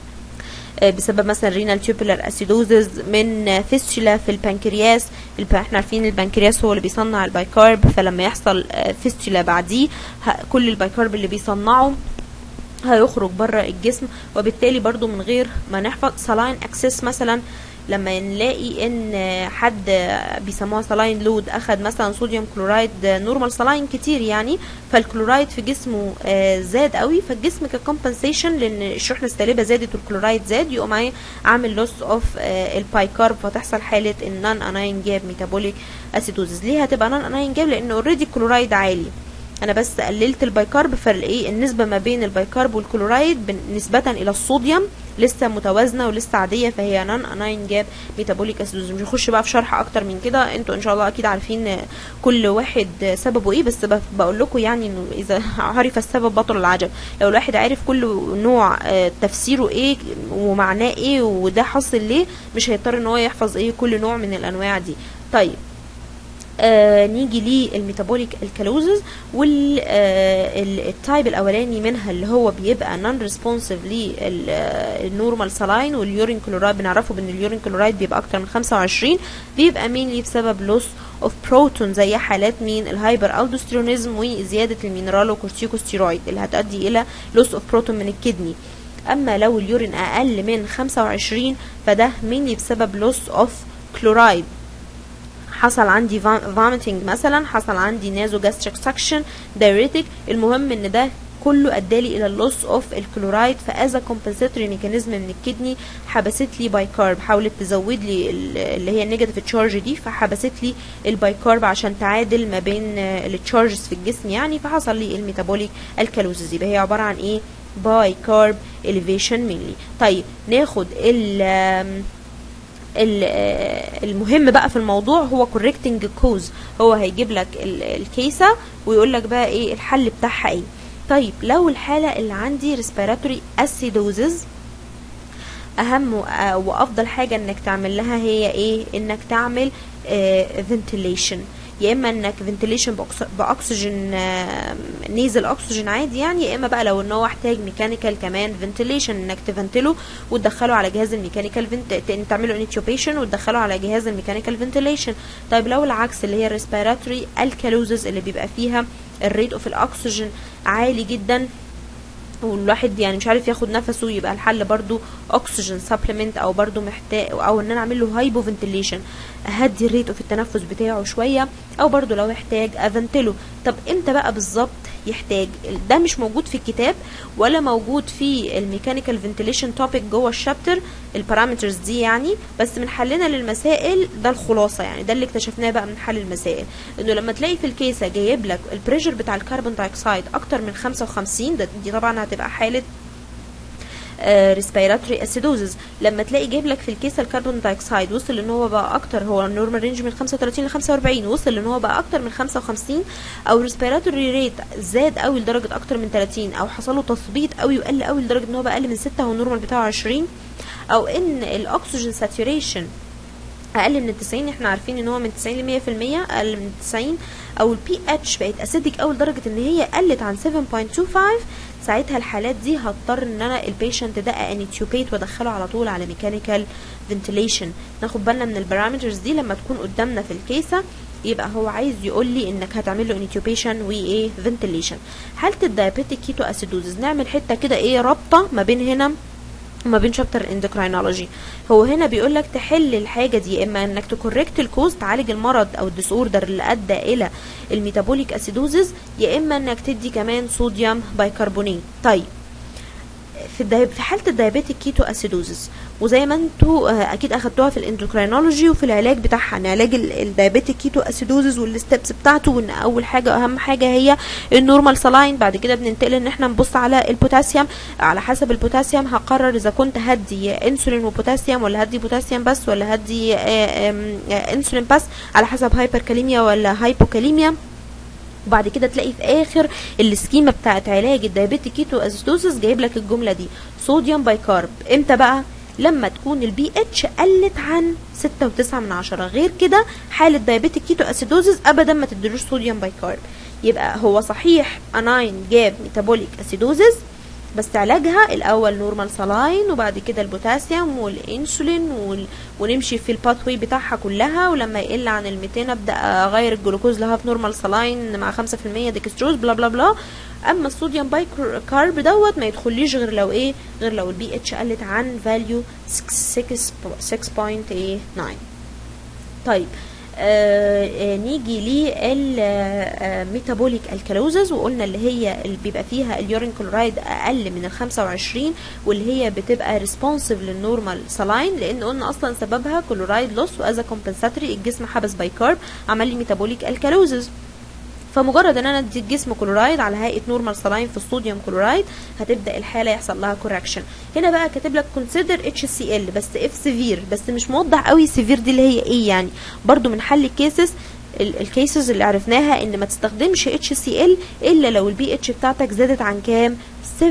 آه، بسبب مثلا رينال تيوبولار اسيدوزز من فيستولا في البنكرياس الب- احنا عارفين البنكرياس هو اللي بيصنع البايكارب فلما يحصل فيستولا بعديه ه- كل البايكارب اللي بيصنعه هيخرج بره الجسم وبالتالي برضو من غير ما نحفظ سلاين اكسس مثلا لما نلاقي ان حد بيسموها سلاين لود اخد مثلا صوديوم كلورايد نورمال سلاين كتير يعني فالكلورايد في جسمه آه، زاد قوي فالجسم ككومبنسيشن لان الشحنه السالبه زادت والكلورايد زاد يقوم عاي- عامل لوس اوف البايكارب فتحصل حاله النون اناين جاب ميتابوليك اسيدوزز ليه هتبقى نون اناين جاب لان اوريدي الكلورايد عالي انا بس قللت البايكارب فالايه النسبه ما بين البايكارب والكلورايد بن- نسبه الى الصوديوم لسه متوازنه ولسه عاديه فهي نون اناين جاب ميتابوليك اسيدوز مش هخش بقى في شرح اكتر من كده انتوا ان شاء الله اكيد عارفين كل واحد سببه ايه بس ب- بقول لكم يعني انه اذا عرف السبب بطل العجب لو الواحد عارف كل نوع آه، تفسيره ايه ومعناه ايه وده حصل ليه مش هيضطر ان هو يحفظ ايه كل نوع من الانواع دي طيب آه نيجي للميتابوليك الكالوزز والتايب الاولاني منها اللي هو بيبقى نون ريسبونسيف للنورمال سلاين واليورين كلورايد بنعرفه بان اليورين كلورايد بيبقى اكتر من 25 بيبقى مين بسبب لوس اوف بروتون زي حالات مين الهايبر الدوستيرونيزم وزياده المينرالو كورتيكوستيرويد اللي هتؤدي الى لوس اوف بروتون من الكدني اما لو اليورين اقل من 25 فده مين بسبب لوس اوف كلورايد حصل عندي فاميتنج مثلا حصل عندي نازو جاستريك سكشن دايريتك المهم ان ده كله ادالي الى اللوس اوف الكلورايد فاز كومبنساتوري ميكانيزم من الكدني حبست لي بايكارب حاولت تزود لي ال- اللي هي النيجاتيف تشارج دي فحبست لي البايكارب عشان تعادل ما بين التشارجز في الجسم يعني فحصل لي الميتابوليك الكالوزز يبقى هي عباره عن ايه باي كارب elevation mainly طيب ناخد ال آم، ال- آه، المهم بقى في الموضوع هو correcting cause هو هيجيب لك ال- الكيسة ويقول لك بقى ايه الحل بتاعها ايه طيب لو الحالة اللي عندي respiratory acidosis اهم و- آه، وافضل حاجة انك تعمل لها هي ايه انك تعمل آه، ventilation يا اما انك فنتيليشن باكسجين نيزل اكسجين عادي يعني يا اما بقى لو ان هو احتاج ميكانيكال كمان فنتيليشن انك تفنتله وتدخله على جهاز الميكانيكال فنت تعمله انتيوبيشن وتدخله على جهاز الميكانيكال فنتيليشن طيب لو العكس اللي هي الريسبيراتوري الكالوزز اللي بيبقى فيها الريت اوف الاكسجين عالي جدا والواحد يعني مش عارف ياخد نفسه يبقى الحل برضو اكسجين سبلمنت او برضو محتاج او ان انا اعمل له هايبو فنتيليشن اهدي الريت في التنفس بتاعه شويه او برضو لو احتاج افنتله طب امتى بقى بالظبط يحتاج ده مش موجود في الكتاب ولا موجود في الميكانيكال فنتيليشن توبيك جوه الشابتر البارامترز دي يعني بس من حلنا للمسائل ده الخلاصه يعني ده اللي اكتشفناه بقى من حل المسائل انه لما تلاقي في الكيسه جايب لك البريشر بتاع الكربون دايوكسيد اكتر من 55 ده دي طبعا هتبقى حاله ريسبيراتوري اسيدوزز لما تلاقي جايب لك في الكيس الكربون دايوكسيد وصل ان هو بقى اكتر هو النورمال رينج من 35 ل 45 وصل ان هو بقى اكتر من 55 او ريسبيراتوري ريت زاد قوي لدرجه اكتر من 30 او حصل له تثبيط قوي وقل قوي لدرجه ان هو بقى اقل من 6 والنورمال بتاعه 20 او ان الاكسجين ساتوريشن اقل من ال 90 احنا عارفين ان هو من 90 ل 100% اقل من 90 او البي اتش بقت اسيدك قوي لدرجه ان هي قلت عن 7.25 ساعتها الحالات دي هضطر ان انا البيشنت ده انيتيوبيت وادخله على طول على ميكانيكال فنتيليشن ناخد بالنا من البارامترز دي لما تكون قدامنا في الكيسه يبقى هو عايز يقول لي انك هتعمل له انيتيوبيشن وايه فنتيليشن حاله الدايابيتيك كيتو اسيدوزز نعمل حته كده ايه رابطه ما بين هنا وما بين شابتر اندوكراينولوجي هو هنا بيقول لك تحل الحاجه دي اما انك تكوركت الكوز تعالج المرض او الديس اوردر اللي ادى الى الميتابوليك اسيدوزز يا اما انك تدي كمان صوديوم بايكربونات طيب في الدايب في حاله الدايابيتيك كيتو اسيدوزز وزي ما انتوا اكيد اخدتوها في الاندوكراينولوجي وفي العلاج بتاعها يعني علاج الدايابيتيك كيتو اسيدوزز والستبس بتاعته وان اول حاجه اهم حاجه هي النورمال سلاين بعد كده بننتقل ان احنا نبص على البوتاسيوم على حسب البوتاسيوم هقرر اذا كنت هدي انسولين وبوتاسيوم ولا هدي بوتاسيوم بس ولا هدي انسولين بس على حسب هايبركاليميا ولا هايبوكاليميا وبعد كده تلاقي في اخر السكيما بتاعت علاج الدايابيتيك كيتو اسيدوزس جايب لك الجمله دي صوديوم بايكارب امتى بقى لما تكون البي اتش قلت عن 6.9 من عشرة غير كده حالة دايابيتيك كيتو اسيدوزس ابدا ما تديلوش صوديوم بايكارب يبقى هو صحيح اناين جاب ميتابوليك اسيدوزس بس علاجها الاول نورمال سلاين وبعد كده البوتاسيوم والانسولين وال... ونمشي في الباثوي بتاعها كلها ولما يقل عن ال 200 ابدا اغير الجلوكوز لهاف نورمال سلاين مع 5% ديكستروز بلا بلا بلا اما الصوديوم باي كارب دوت ما يدخليش غير لو ايه غير لو البي اتش قلت عن فاليو 6.9 طيب آه آه نيجي للميتابوليك الكالوزز وقلنا اللي هي اللي بيبقى فيها اليورين كلورايد اقل من ال 25 واللي هي بتبقى ريسبونسيف للنورمال سلاين لان قلنا اصلا سببها كلورايد لوس واذا كومبنساتوري الجسم حبس بايكارب عمل لي ميتابوليك الكالوزز فمجرد ان انا ادي الجسم كلورايد على هيئه نورمال سلاين في الصوديوم كلورايد هتبدا الحاله يحصل لها كوركشن هنا بقى كاتب لك كونسيدر اتش سي ال بس اف سيفير بس مش موضح قوي سيفير دي اللي هي ايه يعني برضو من حل الكيسز الكيسز اللي عرفناها ان ما تستخدمش اتش سي ال الا لو البي اتش بتاعتك زادت عن كام 7.55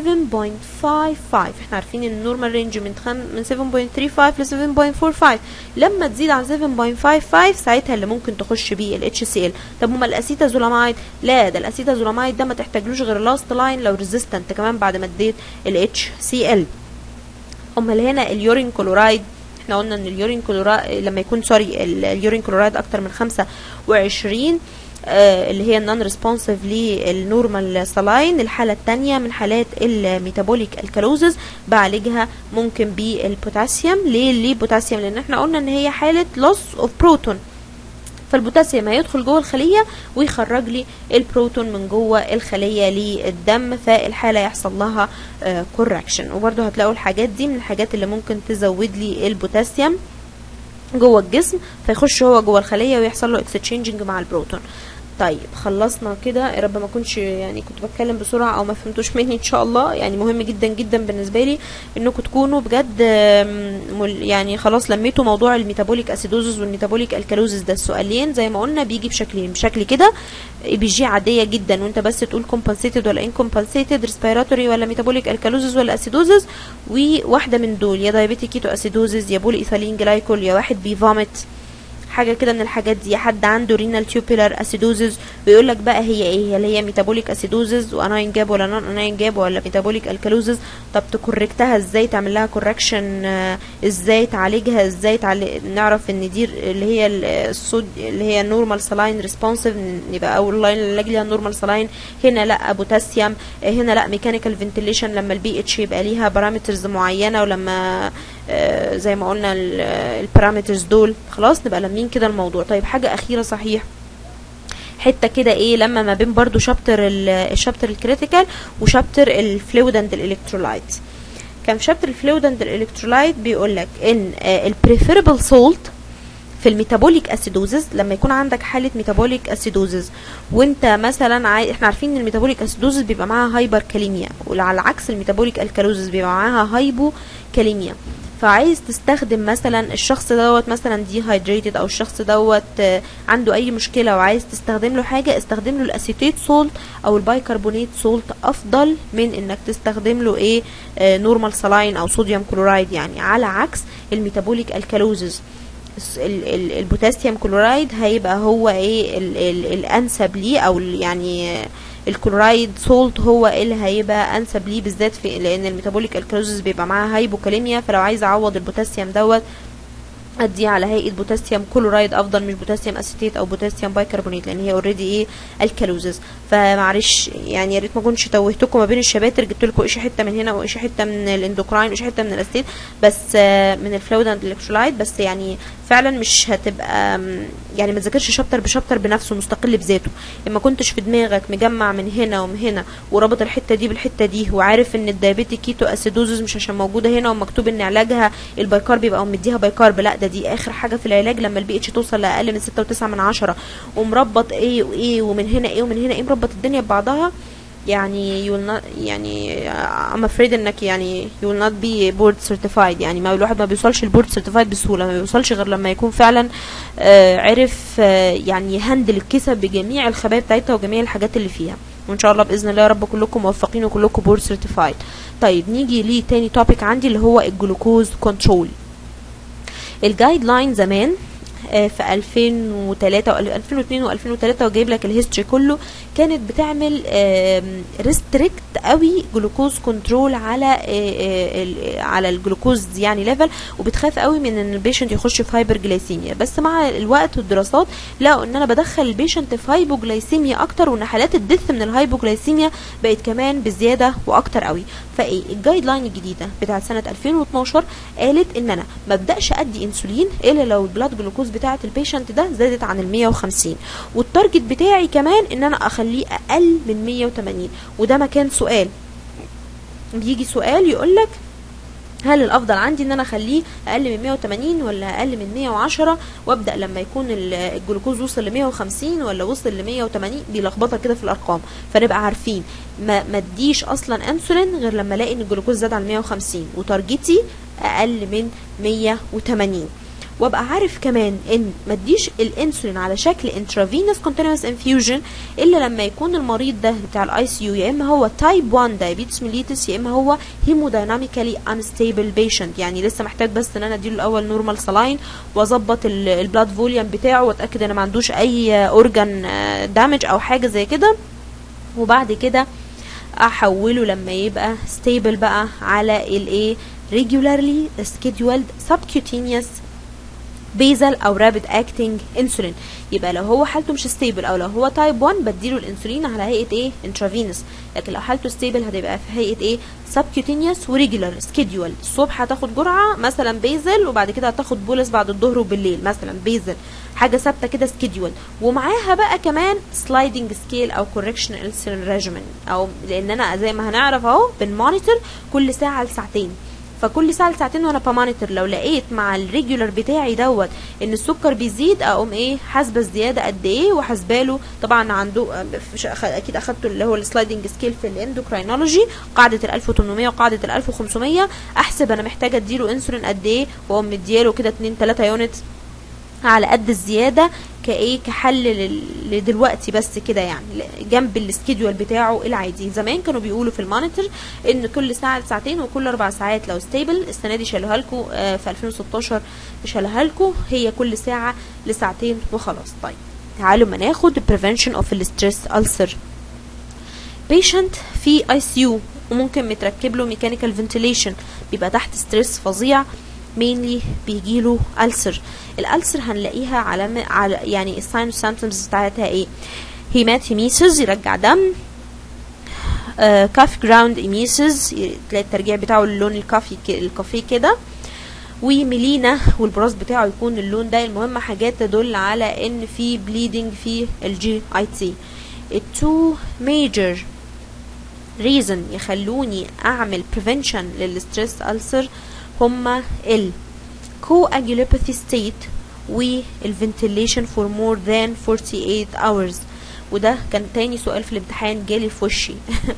احنا عارفين ان النورمال رينج من خم... من 7.35 ل 7.45 لما تزيد عن 7.55 ساعتها اللي ممكن تخش بيه الاتش سي ال طب امال الاسيتازولامايد لا ده الاسيتازولامايد ده ما تحتاجلوش غير لاست لاين لو ريزيستنت كمان بعد ما اديت الاتش سي ال امال هنا اليورين كلورايد احنا قلنا ان اليورين كلورايد لما يكون سوري اليورين كلورايد اكتر من 25 آه اللي هي النون ريسبونسيف للنورمال سلاين الحاله الثانيه من حالات الميتابوليك الكالوزز بعالجها ممكن بالبوتاسيوم ليه ليه بوتاسيوم لان احنا قلنا ان هي حاله لوس اوف بروتون فالبوتاسيوم هيدخل جوه الخليه ويخرج لي البروتون من جوه الخليه للدم فالحاله يحصل لها كوركشن آه وبرده هتلاقوا الحاجات دي من الحاجات اللي ممكن تزود لي البوتاسيوم جوه الجسم فيخش هو جوه الخليه ويحصل له اكستشينجنج مع البروتون طيب خلصنا كده يا رب ما كنتش يعني كنت بتكلم بسرعه او ما فهمتوش مني ان شاء الله يعني مهم جدا جدا بالنسبه لي انكم تكونوا بجد يعني خلاص لميتوا موضوع الميتابوليك اسيدوزز والميتابوليك الكالوزز ده السؤالين زي ما قلنا بيجي بشكلين بشكل كده بي جي عاديه جدا وانت بس تقول كومبنسيتد ولا انكومبنسيتد ريسبيراتوري ولا ميتابوليك الكالوزز ولا اسيدوزز وواحده من دول يا دايابيتيك كيتو اسيدوزز يا بول ايثالين جلايكول يا واحد بيفامت حاجه كده من الحاجات دي حد عنده رينال تيوبولار اسيدوزز ويقول لك بقى هي ايه هل هي ميتابوليك اسيدوزز واناين جاب ولا نون اناين جاب ولا ميتابوليك الكالوزز طب تكوركتها ازاي تعمل لها كوركشن ازاي تعالجها ازاي تعالج... نعرف ان دي اللي هي الصود اللي هي نورمال سلاين ريسبونسيف يبقى اول لاين العلاج ليها نورمال سلاين هنا لا بوتاسيوم هنا لا ميكانيكال فنتيليشن لما البي اتش يبقى ليها بارامترز معينه ولما آه زي ما قلنا البارامترز دول خلاص نبقى لامين كده الموضوع طيب حاجه اخيره صحيح حته كده ايه لما ما بين برضو شابتر الشابتر الكريتيكال وشابتر الفلويد اند الالكترولايت كان في شابتر الفلويد اند الالكترولايت بيقول لك ان البريفيربل سولت في الميتابوليك اسيدوزز لما يكون عندك حاله ميتابوليك اسيدوزز وانت مثلا عاي... احنا عارفين ان الميتابوليك اسيدوزز بيبقى معاها هايبر كاليميا وعلى عكس الميتابوليك الكالوزز بيبقى معاها هايبو كاليميا فعايز تستخدم مثلا الشخص دوت مثلا دي هايدريتد او الشخص دوت عنده اي مشكله وعايز تستخدم له حاجه استخدم له الاسيتيت سولت او البايكربونات سولت افضل من انك تستخدم له ايه نورمال سلاين او صوديوم كلورايد يعني على عكس الميتابوليك الكالوزز البوتاسيوم كلورايد هيبقى هو ايه ال ال الانسب ليه او يعني الكلورايد سولت هو اللي هيبقى انسب ليه بالذات في لان الميتابوليك الكالوزز بيبقى معاها هايبوكاليميا فلو عايز اعوض البوتاسيوم دوت اديه على هيئه بوتاسيوم كلورايد افضل مش بوتاسيوم اسيتيت او بوتاسيوم بايكربونات لان هي اوريدي ايه الكالوزز فمعلش يعني يا ريت ما كنتش توهتكم ما بين الشباتر جبت لكم ايش حته من هنا وايش حته من الاندوكراين وايش حته من الاسيتيت بس من الفلويد اند الكترولايت بس يعني فعلا مش هتبقى يعني ما تذاكرش شابتر بشابتر بنفسه مستقل بذاته اما كنتش في دماغك مجمع من هنا ومن هنا ورابط الحته دي بالحته دي وعارف ان الدايابيتيك كيتو اسيدوزز مش عشان موجوده هنا ومكتوب ان علاجها البايكارب يبقى مديها بايكارب لا ده دي اخر حاجه في العلاج لما البي اتش توصل لاقل من 6.9 من عشرة ومربط ايه وايه ومن هنا ايه ومن هنا ايه مربط الدنيا ببعضها يعني you will not يعني I'm afraid انك يعني you will not be board certified يعني ما الواحد ما بيوصلش البورد certified بسهوله ما بيوصلش غير لما يكون فعلا آه عرف آه يعني يهندل الكيسه بجميع الخبايا بتاعتها وجميع الحاجات اللي فيها وان شاء الله باذن الله يا رب كلكم موفقين وكلكم بورد certified طيب نيجي لتاني توبيك عندي اللي هو الجلوكوز كنترول الجايد لاين زمان في 2003 و 2002 و2003 وجايب لك الهيستوري كله كانت بتعمل ريستريكت قوي جلوكوز كنترول على على الجلوكوز يعني ليفل وبتخاف قوي من ان البيشنت يخش في هايبر جلايسيميا بس مع الوقت والدراسات لقوا ان انا بدخل البيشنت في هايبوجلايسيميا اكتر وان حالات الدث من الهايبوجلايسيميا بقت كمان بزياده واكتر قوي فايه الجايد لاين الجديده بتاعت سنه 2012 قالت ان انا ما ابداش ادي انسولين الا لو البلاد جلوكوز بتاعه البيشنت ده زادت عن ال 150 والتارجت بتاعي كمان ان انا اخليه اقل من 180 وده مكان سؤال بيجي سؤال يقول لك هل الافضل عندي ان انا اخليه اقل من 180 ولا اقل من 110 وابدا لما يكون الجلوكوز وصل ل 150 ولا وصل ل 180 بيلخبطك كده في الارقام فنبقى عارفين ما ما اديش اصلا انسولين غير لما الاقي ان الجلوكوز زاد عن 150 وتارجتي اقل من 180 وابقى عارف كمان ان ما اديش الانسولين على شكل انترافينوس كونتينوس انفيوجن الا لما يكون المريض ده بتاع الاي سي يو يا اما هو تايب 1 دايابيتس ميليتس يا اما هو هيمودايناميكالي انستيبل بيشنت يعني لسه محتاج بس ان انا اديله الاول نورمال سلاين واظبط البلاد فوليوم بتاعه واتاكد ان ما عندوش اي اورجان دامج او حاجه زي كده وبعد كده احوله لما يبقى ستيبل بقى على الايه regularly scheduled subcutaneous بيزل او رابid اكتنج انسولين يبقى لو هو حالته مش ستيبل او لو هو تايب 1 بديله الانسولين على هيئه ايه انترافينوس لكن لو حالته ستيبل هتبقى في هيئه ايه سبكيوتينيوس وريجولار سكيدول الصبح هتاخد جرعه مثلا بيزل وبعد كده هتاخد بولس بعد الظهر وبالليل مثلا بيزل حاجه ثابته كده سكيدول ومعاها بقى كمان سلايدنج سكيل او كوركشن انسولين ريجيمن او لان انا زي ما هنعرف اهو بنمونيتور كل ساعه لساعتين فكل ساعه لساعتين وانا بمونيتور لو لقيت مع الريجولار بتاعي دوت ان السكر بيزيد اقوم ايه حاسبه الزياده قد ايه وحاسباله طبعا عنده اكيد اخدته اللي هو السلايدنج سكيل في الاندوكراينولوجي قاعده ال 1800 وقاعده ال 1500 احسب انا محتاجه اديله انسولين قد ايه واقوم مدياله كده 2 3 يونت على قد الزياده كايه كحل لل- لدلوقتي بس كده يعني ل- جنب السكيدول بتاعه العادي زمان كانوا بيقولوا في المونيتور ان كل ساعه ساعتين وكل اربع ساعات لو ستيبل السنه دي شالوها لكم في 2016 شالوها لكم هي كل ساعه لساعتين وخلاص طيب تعالوا ما ناخد prevention of الستريس ulcer patient في اي سي يو وممكن متركب له ميكانيكال فنتيليشن بيبقى تحت ستريس فظيع mainly بيجيله ألسر الألسر هنلاقيها على, على يعني الساين والسيمتومز بتاعتها ايه هيمات هيميسز يرجع دم كاف جراوند ايميسز تلاقي الترجيع بتاعه اللون الكافي ك- الكافيه كده وميلينا والبراز بتاعه يكون اللون ده المهم حاجات تدل على ان في بليدنج في الجي اي تي التو ميجر ريزن يخلوني اعمل prevention للستريس ألسر هما ال coagulopathy state والventilation for more than 48 hours وده كان تاني سؤال في الامتحان جالي في وشي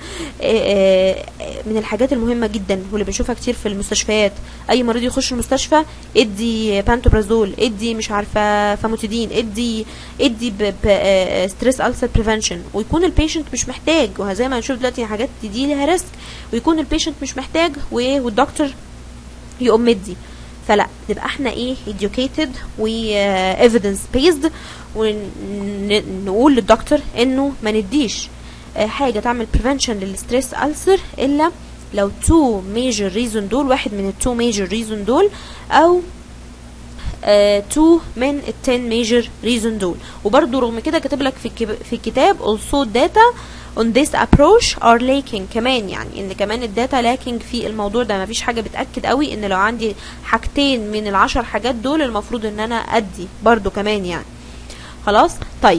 من الحاجات المهمة جدا واللي بنشوفها كتير في المستشفيات اي مريض يخش المستشفى ادي بانتوبرازول ادي مش عارفة فاموتيدين ادي ادي ستريس ألسر بريفنشن ويكون البيشنت مش محتاج وزي ما هنشوف دلوقتي حاجات دي لها ريسك ويكون البيشنت مش محتاج و- والدكتور يقوم مدي فلا نبقى احنا ايه educated و uh, evidence based ونقول للدكتور انه ما نديش آه، حاجه تعمل prevention للستريس ألسر الا لو two major reason دول واحد من التو major reason دول او آه، two من التن major reason دول وبرضو رغم كده كاتب لك في الكب- في الكتاب also data on this approach are lacking كمان يعني ان كمان الداتا lacking في الموضوع ده مفيش حاجه بتاكد قوي ان لو عندي حاجتين من العشر حاجات دول المفروض ان انا ادي برضو كمان يعني خلاص طيب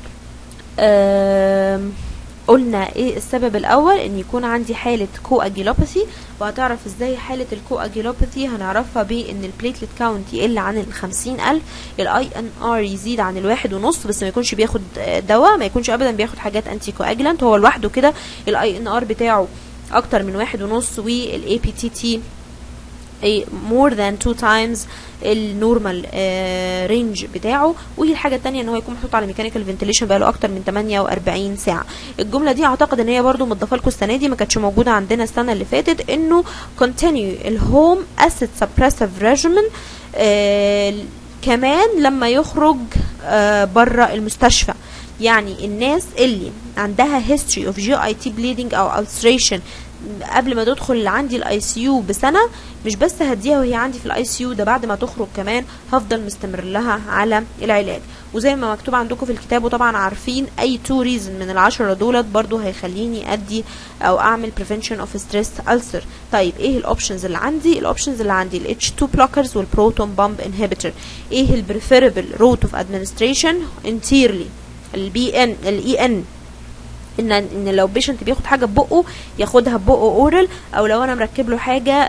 آم، قلنا ايه السبب الاول ان يكون عندي حالة كواجيلوباثي وهتعرف ازاي حالة الكواجيلوباثي هنعرفها بان البليتلت كاونت يقل عن الخمسين الف الاي ان ار يزيد عن الواحد ونص بس ما يكونش بياخد آه، دواء ما يكونش ابدا بياخد حاجات انتي كواجلانت هو لوحده كده الاي ان ار بتاعه اكتر من واحد ونص والاي بي تي تي ايه more than two times النورمال رينج بتاعه والحاجه التانية ان هو يكون محطوط على ميكانيكال فنتيليشن بقاله اكتر من 48 ساعه الجمله دي اعتقد ان هي برضو متضافه لكم السنه دي ما كانتش موجوده عندنا السنه اللي فاتت انه continue الهوم اسيد suppressive regimen آه كمان لما يخرج آه بره المستشفى يعني الناس اللي عندها history of GIT bleeding او ulceration قبل ما تدخل عندي الاي سي يو بسنه مش بس هديها وهي عندي في الاي سي يو ده بعد ما تخرج كمان هفضل مستمر لها على العلاج وزي ما مكتوب عندكم في الكتاب وطبعا عارفين اي تو ريزن من العشرة دولت برضو هيخليني ادي او اعمل prevention of stress ulcer طيب ايه الاوبشنز اللي عندي الاوبشنز اللي عندي ال H2 blockers والبروتون بامب inhibitor ايه ال preferable route of administration entirely البي ان الاي ان ان ان لو بيشنت بياخد حاجه ببقه ياخدها ببقه اورال او لو انا مركب له حاجه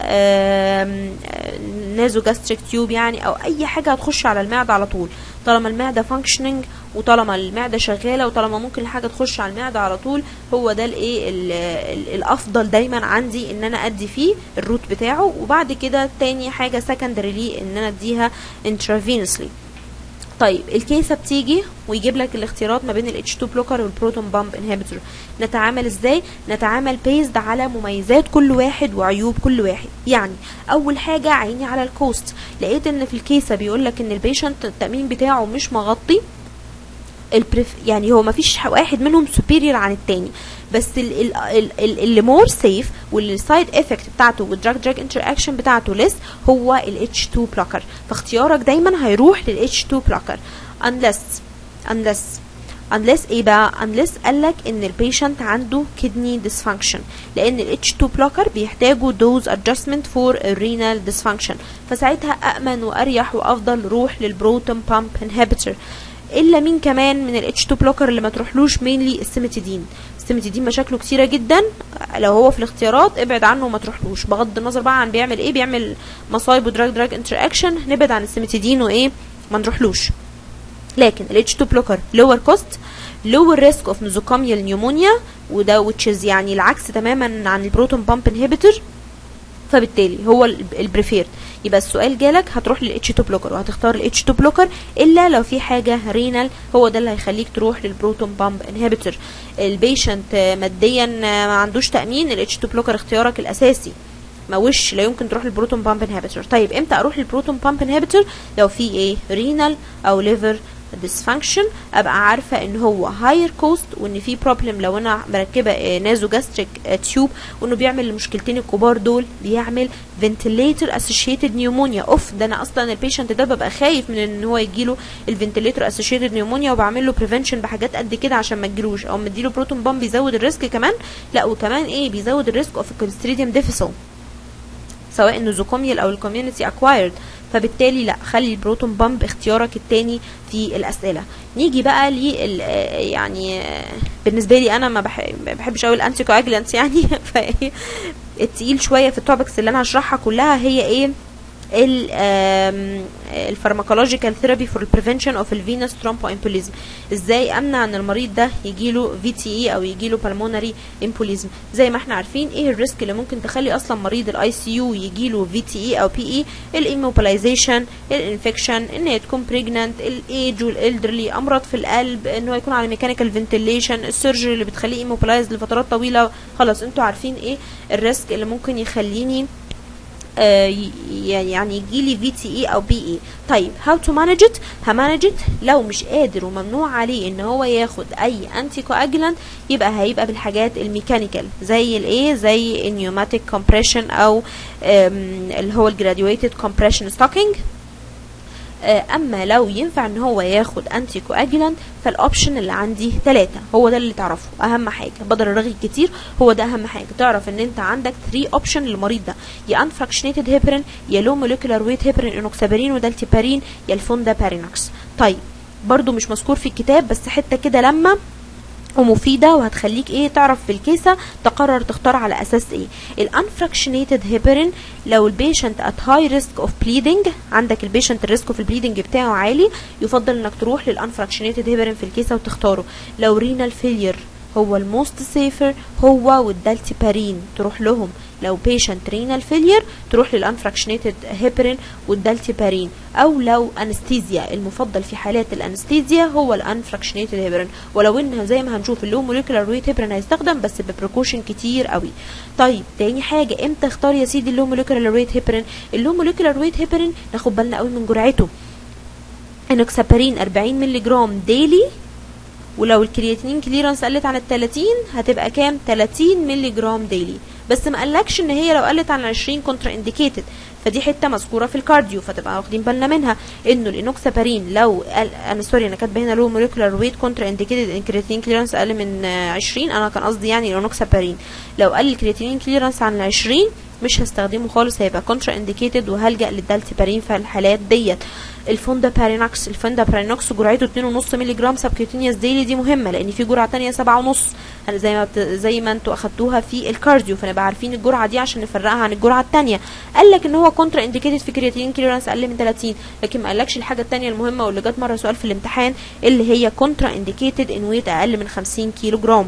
نازو جاستريك تيوب يعني او اي حاجه هتخش على المعده على طول طالما المعده فانكشننج وطالما المعده شغاله وطالما ممكن الحاجه تخش على المعده على طول هو ده الايه ال- ال- الافضل دايما عندي ان انا ادي فيه الروت بتاعه وبعد كده تاني حاجه سكندري ليه ان انا اديها intravenously طيب الكيسة بتيجي ويجيب لك الاختيارات ما بين ال H2 بلوكر والبروتون بامب انهبيتور نتعامل ازاي نتعامل بيزد على مميزات كل واحد وعيوب كل واحد يعني اول حاجة عيني على الكوست لقيت ان في الكيسة بيقول لك ان البيشنت التأمين بتاعه مش مغطي البريف يعني هو ما فيش واحد منهم سوبيريور عن التاني بس ال- ال- ال- ال- اللي مور سيف واللي السايد افكت بتاعته والدراج دراج انتر اكشن بتاعته ليس هو ال H2 بلوكر فاختيارك دايما هيروح لل H2 بلوكر unless unless unless ايه بقى unless قالك ان البيشنت عنده kidney dysfunction لان ال H2 بلوكر بيحتاجوا dose adjustment for renal dysfunction فساعتها امن واريح وافضل روح للبروتون بامب inhibitor الا مين كمان من ال H2 بلوكر اللي ما تروحلوش mainly السيمتيدين السيمتيدين مشاكله كتيرة جدا لو هو في الاختيارات ابعد عنه وما تروحلوش بغض النظر بقى عن بيعمل ايه بيعمل مصايب ودراج دراج انتر اكشن نبعد عن السيمتيدين وايه ما نروحلوش لكن ال H2 بلوكر lower cost lower risk of nosocomial pneumonia وده which is يعني العكس تماما عن البروتون بامب inhibitor فبالتالي هو البريفيرد يبقى السؤال جالك هتروح للاتش 2 بلوكر وهتختار الاتش 2 بلوكر الا لو في حاجه رينال هو ده اللي هيخليك تروح للبروتون بامب انهبيتور البيشنت ماديا ما عندوش تامين الاتش 2 بلوكر اختيارك الاساسي ما وش لا يمكن تروح للبروتون بامب انهبيتور طيب امتى اروح للبروتون بامب انهبيتور لو في ايه رينال او ليفر dysfunction ابقى عارفه ان هو هاير كوست وان في بروبلم لو انا مركبه نازو جاستريك تيوب وانه بيعمل المشكلتين الكبار دول بيعمل فنتليتر اسوشيتد نيومونيا اوف ده انا اصلا البيشنت ده ببقى خايف من ان هو يجيله الفنتليتر اسوشيتد نيومونيا وبعمل له بريفنشن بحاجات قد كده عشان ما تجيلوش او مديله بروتون بامب بيزود الريسك كمان لا وكمان ايه بيزود الريسك اوف الكوليستريديوم ديفيسل سواء النوزوكوميال او الكوميونتي اكوايرد فبالتالي لا خلي البروتون بامب اختيارك التاني في الاسئله نيجي بقى ل يعني بالنسبه لي انا ما بحبش قوي الانتي كواجلانس يعني التقيل شويه في التوبكس اللي انا هشرحها كلها هي ايه الفارماكولوجيكال ثيرابي فور البريفنشن اوف الفينوس ثرومبوامبوليزم ازاي امنع ان المريض ده يجيله في تي اي او يجيله بالمونري امبوليزم زي ما احنا عارفين ايه الريسك اللي ممكن تخلي اصلا مريض الاي سي يو يجيله في تي اي او بي اي الايموبلايزيشن الانفكشن ان هي تكون بريجنانت الايج والالدرلي امراض في القلب ان هو يكون على ميكانيكال فنتيليشن السيرجري اللي بتخليه ايموبلايز لفترات طويله خلاص انتوا عارفين ايه الريسك اللي ممكن يخليني آه يعني يجيلي في تي اي او بي اي طيب هاو تو مانج ات همانج ات لو مش قادر وممنوع عليه ان هو ياخد اي انتي كواجلانت يبقى هيبقى بالحاجات الميكانيكال زي الايه زي النيوماتيك كومبريشن او اللي هو الجراديويتد كومبريشن ستوكينج اما لو ينفع ان هو ياخد انتي كواجلانت فالاوبشن اللي عندي ثلاثة هو ده اللي تعرفه اهم حاجه بدل الرغي كتير هو ده اهم حاجه تعرف ان انت عندك 3 اوبشن للمريض ده يا انفراكشنيتد هيبرين يا لو موليكولار ويت هيبرين انوكسابرين ودالتيبارين يا الفوندا بارينوكس طيب برضو مش مذكور في الكتاب بس حته كده لما ومفيده وهتخليك ايه تعرف في الكيسه تقرر تختار على اساس ايه الانفراكشنيتد هيبرين لو البيشنت ات هاي ريسك اوف بليدنج عندك البيشنت الريسك اوف البليدنج بتاعه عالي يفضل انك تروح للانفراكشنيتد هيبرين في الكيسه وتختاره لو رينال فيلير هو الموست سيفر هو والدالتيبارين تروح لهم لو بيشنت رينال فيلير تروح للانفراكشنيتد هيبرين والدالتيبارين او لو انستيزيا المفضل في حالات الانستيزيا هو الانفراكشنيتد هيبرين ولو ان زي ما هنشوف اللو موليكولار ويت هيبرين هيستخدم بس ببريكوشن كتير قوي طيب تاني حاجه امتى اختار يا سيدي اللو موليكولار ويت هيبرين اللو موليكولار ويت هيبرين ناخد بالنا قوي من جرعته انوكسابارين 40 مللي جرام ديلي ولو الكرياتينين كليرنس قلت عن ال 30 هتبقى كام 30 مللي جرام ديلي بس ما قالكش ان هي لو قلت عن 20 كونترا انديكيتد فدي حته مذكوره في الكارديو فتبقى واخدين بالنا منها انه الانوكسابارين لو قال انا سوري انا كاتبه هنا لو موليكولار ويت كونترا انديكيتد ان كرياتينين كليرنس اقل من 20 انا كان قصدي يعني الانوكسابارين لو قل الكرياتينين كليرنس عن 20 مش هستخدمه خالص هيبقى كونترا انديكيتد وهلجا للدالتيبارين في الحالات ديت الفوندا بارينوكس الفوندا بارينوكس جرعته 2.5 مللي جرام سبكيوتينيوس ديلي دي مهمه لان في جرعه ثانيه 7.5 زي ما بت... زي ما انتوا اخدتوها في الكارديو فنبقى عارفين الجرعه دي عشان نفرقها عن الجرعه الثانيه قال لك ان هو كونترا انديكيتد في كرياتين كليرنس اقل من 30 لكن ما قالكش الحاجه الثانيه المهمه واللي جت مره سؤال في الامتحان اللي هي كونترا انديكيتد ان ويت اقل من 50 كيلو جرام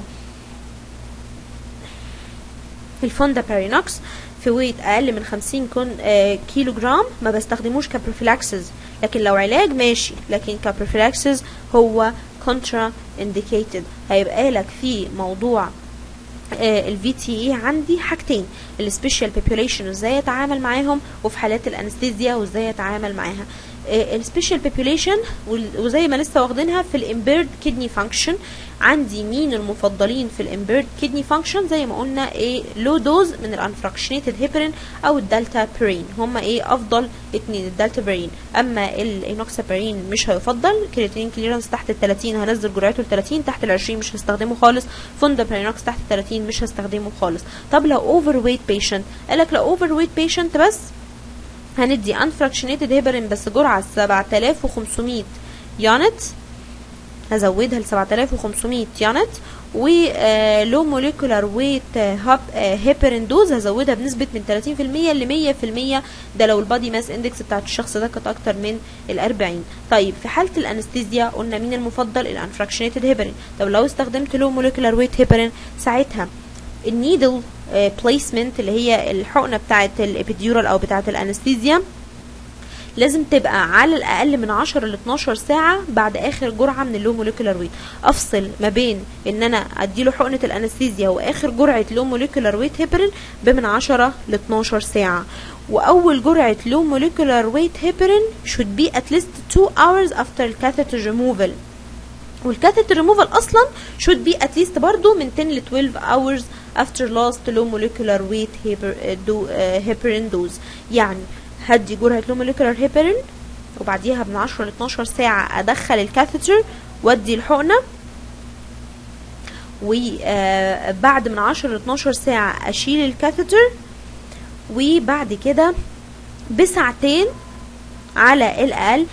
الفوندا بارينوكس في ويت اقل من 50 كون آه كيلو جرام ما بستخدموش كبروفيلاكسز لكن لو علاج ماشي لكن كبروفيلاكسز هو كونترا انديكيتد هيبقى لك في موضوع الفي تي اي عندي حاجتين السبيشال بوبوليشن ازاي اتعامل معاهم وفي حالات الانستيزيا وازاي اتعامل معاها السبيشال بوبوليشن وزي ما لسه واخدينها في الامبيرد كدني فانكشن عندي مين المفضلين في الامبيرد كدني فانكشن زي ما قلنا ايه لو دوز من الانفراكشنيتد هيبرين او الدلتا برين هما ايه افضل اتنين الدلتا برين اما الانوكسابرين مش هيفضل كرياتين كليرنس تحت ال 30 هنزل جرعته ل 30 تحت ال 20 مش هستخدمه خالص فوندا برينوكس تحت ال 30 مش هستخدمه خالص طب لو اوفر ويت بيشنت قالك لو اوفر ويت بيشنت بس هندي انفراكشنيتد هيبرين بس جرعه 7500 يونت هزودها ل 7500 يونت ولو موليكولار ويت هاب هيبرين دوز هزودها بنسبه من 30% ل 100% ده لو البادي ماس اندكس بتاعت الشخص ده كانت اكتر من ال 40 طيب في حاله الانستيزيا قلنا مين المفضل الانفراكشنيتد هيبرين طب لو استخدمت لو موليكولار ويت هيبرين ساعتها النيدل بليسمنت اللي هي الحقنه بتاعه الابيديورال او بتاعه الانستيزيا لازم تبقى على الاقل من 10 ل 12 ساعه بعد اخر جرعه من اللو موليكولار ويت افصل ما بين ان انا اديله حقنه الانستيزيا واخر جرعه لو موليكولار ويت هيبرين بمن 10 ل 12 ساعه واول جرعه لو موليكولار ويت هيبرين should be at least 2 hours after catheter removal والكاثيتر ريموفال اصلا should be at least برضو من 10 ل 12 hours after last low molecular weight heparin do, uh, heparin dose يعني هدي جرعة low molecular heparin وبعديها من 10 ل 12 ساعة ادخل الكاثيتر وادي الحقنة وبعد من 10 ل 12 ساعة اشيل الكاثيتر وبعد كده بساعتين على الاقل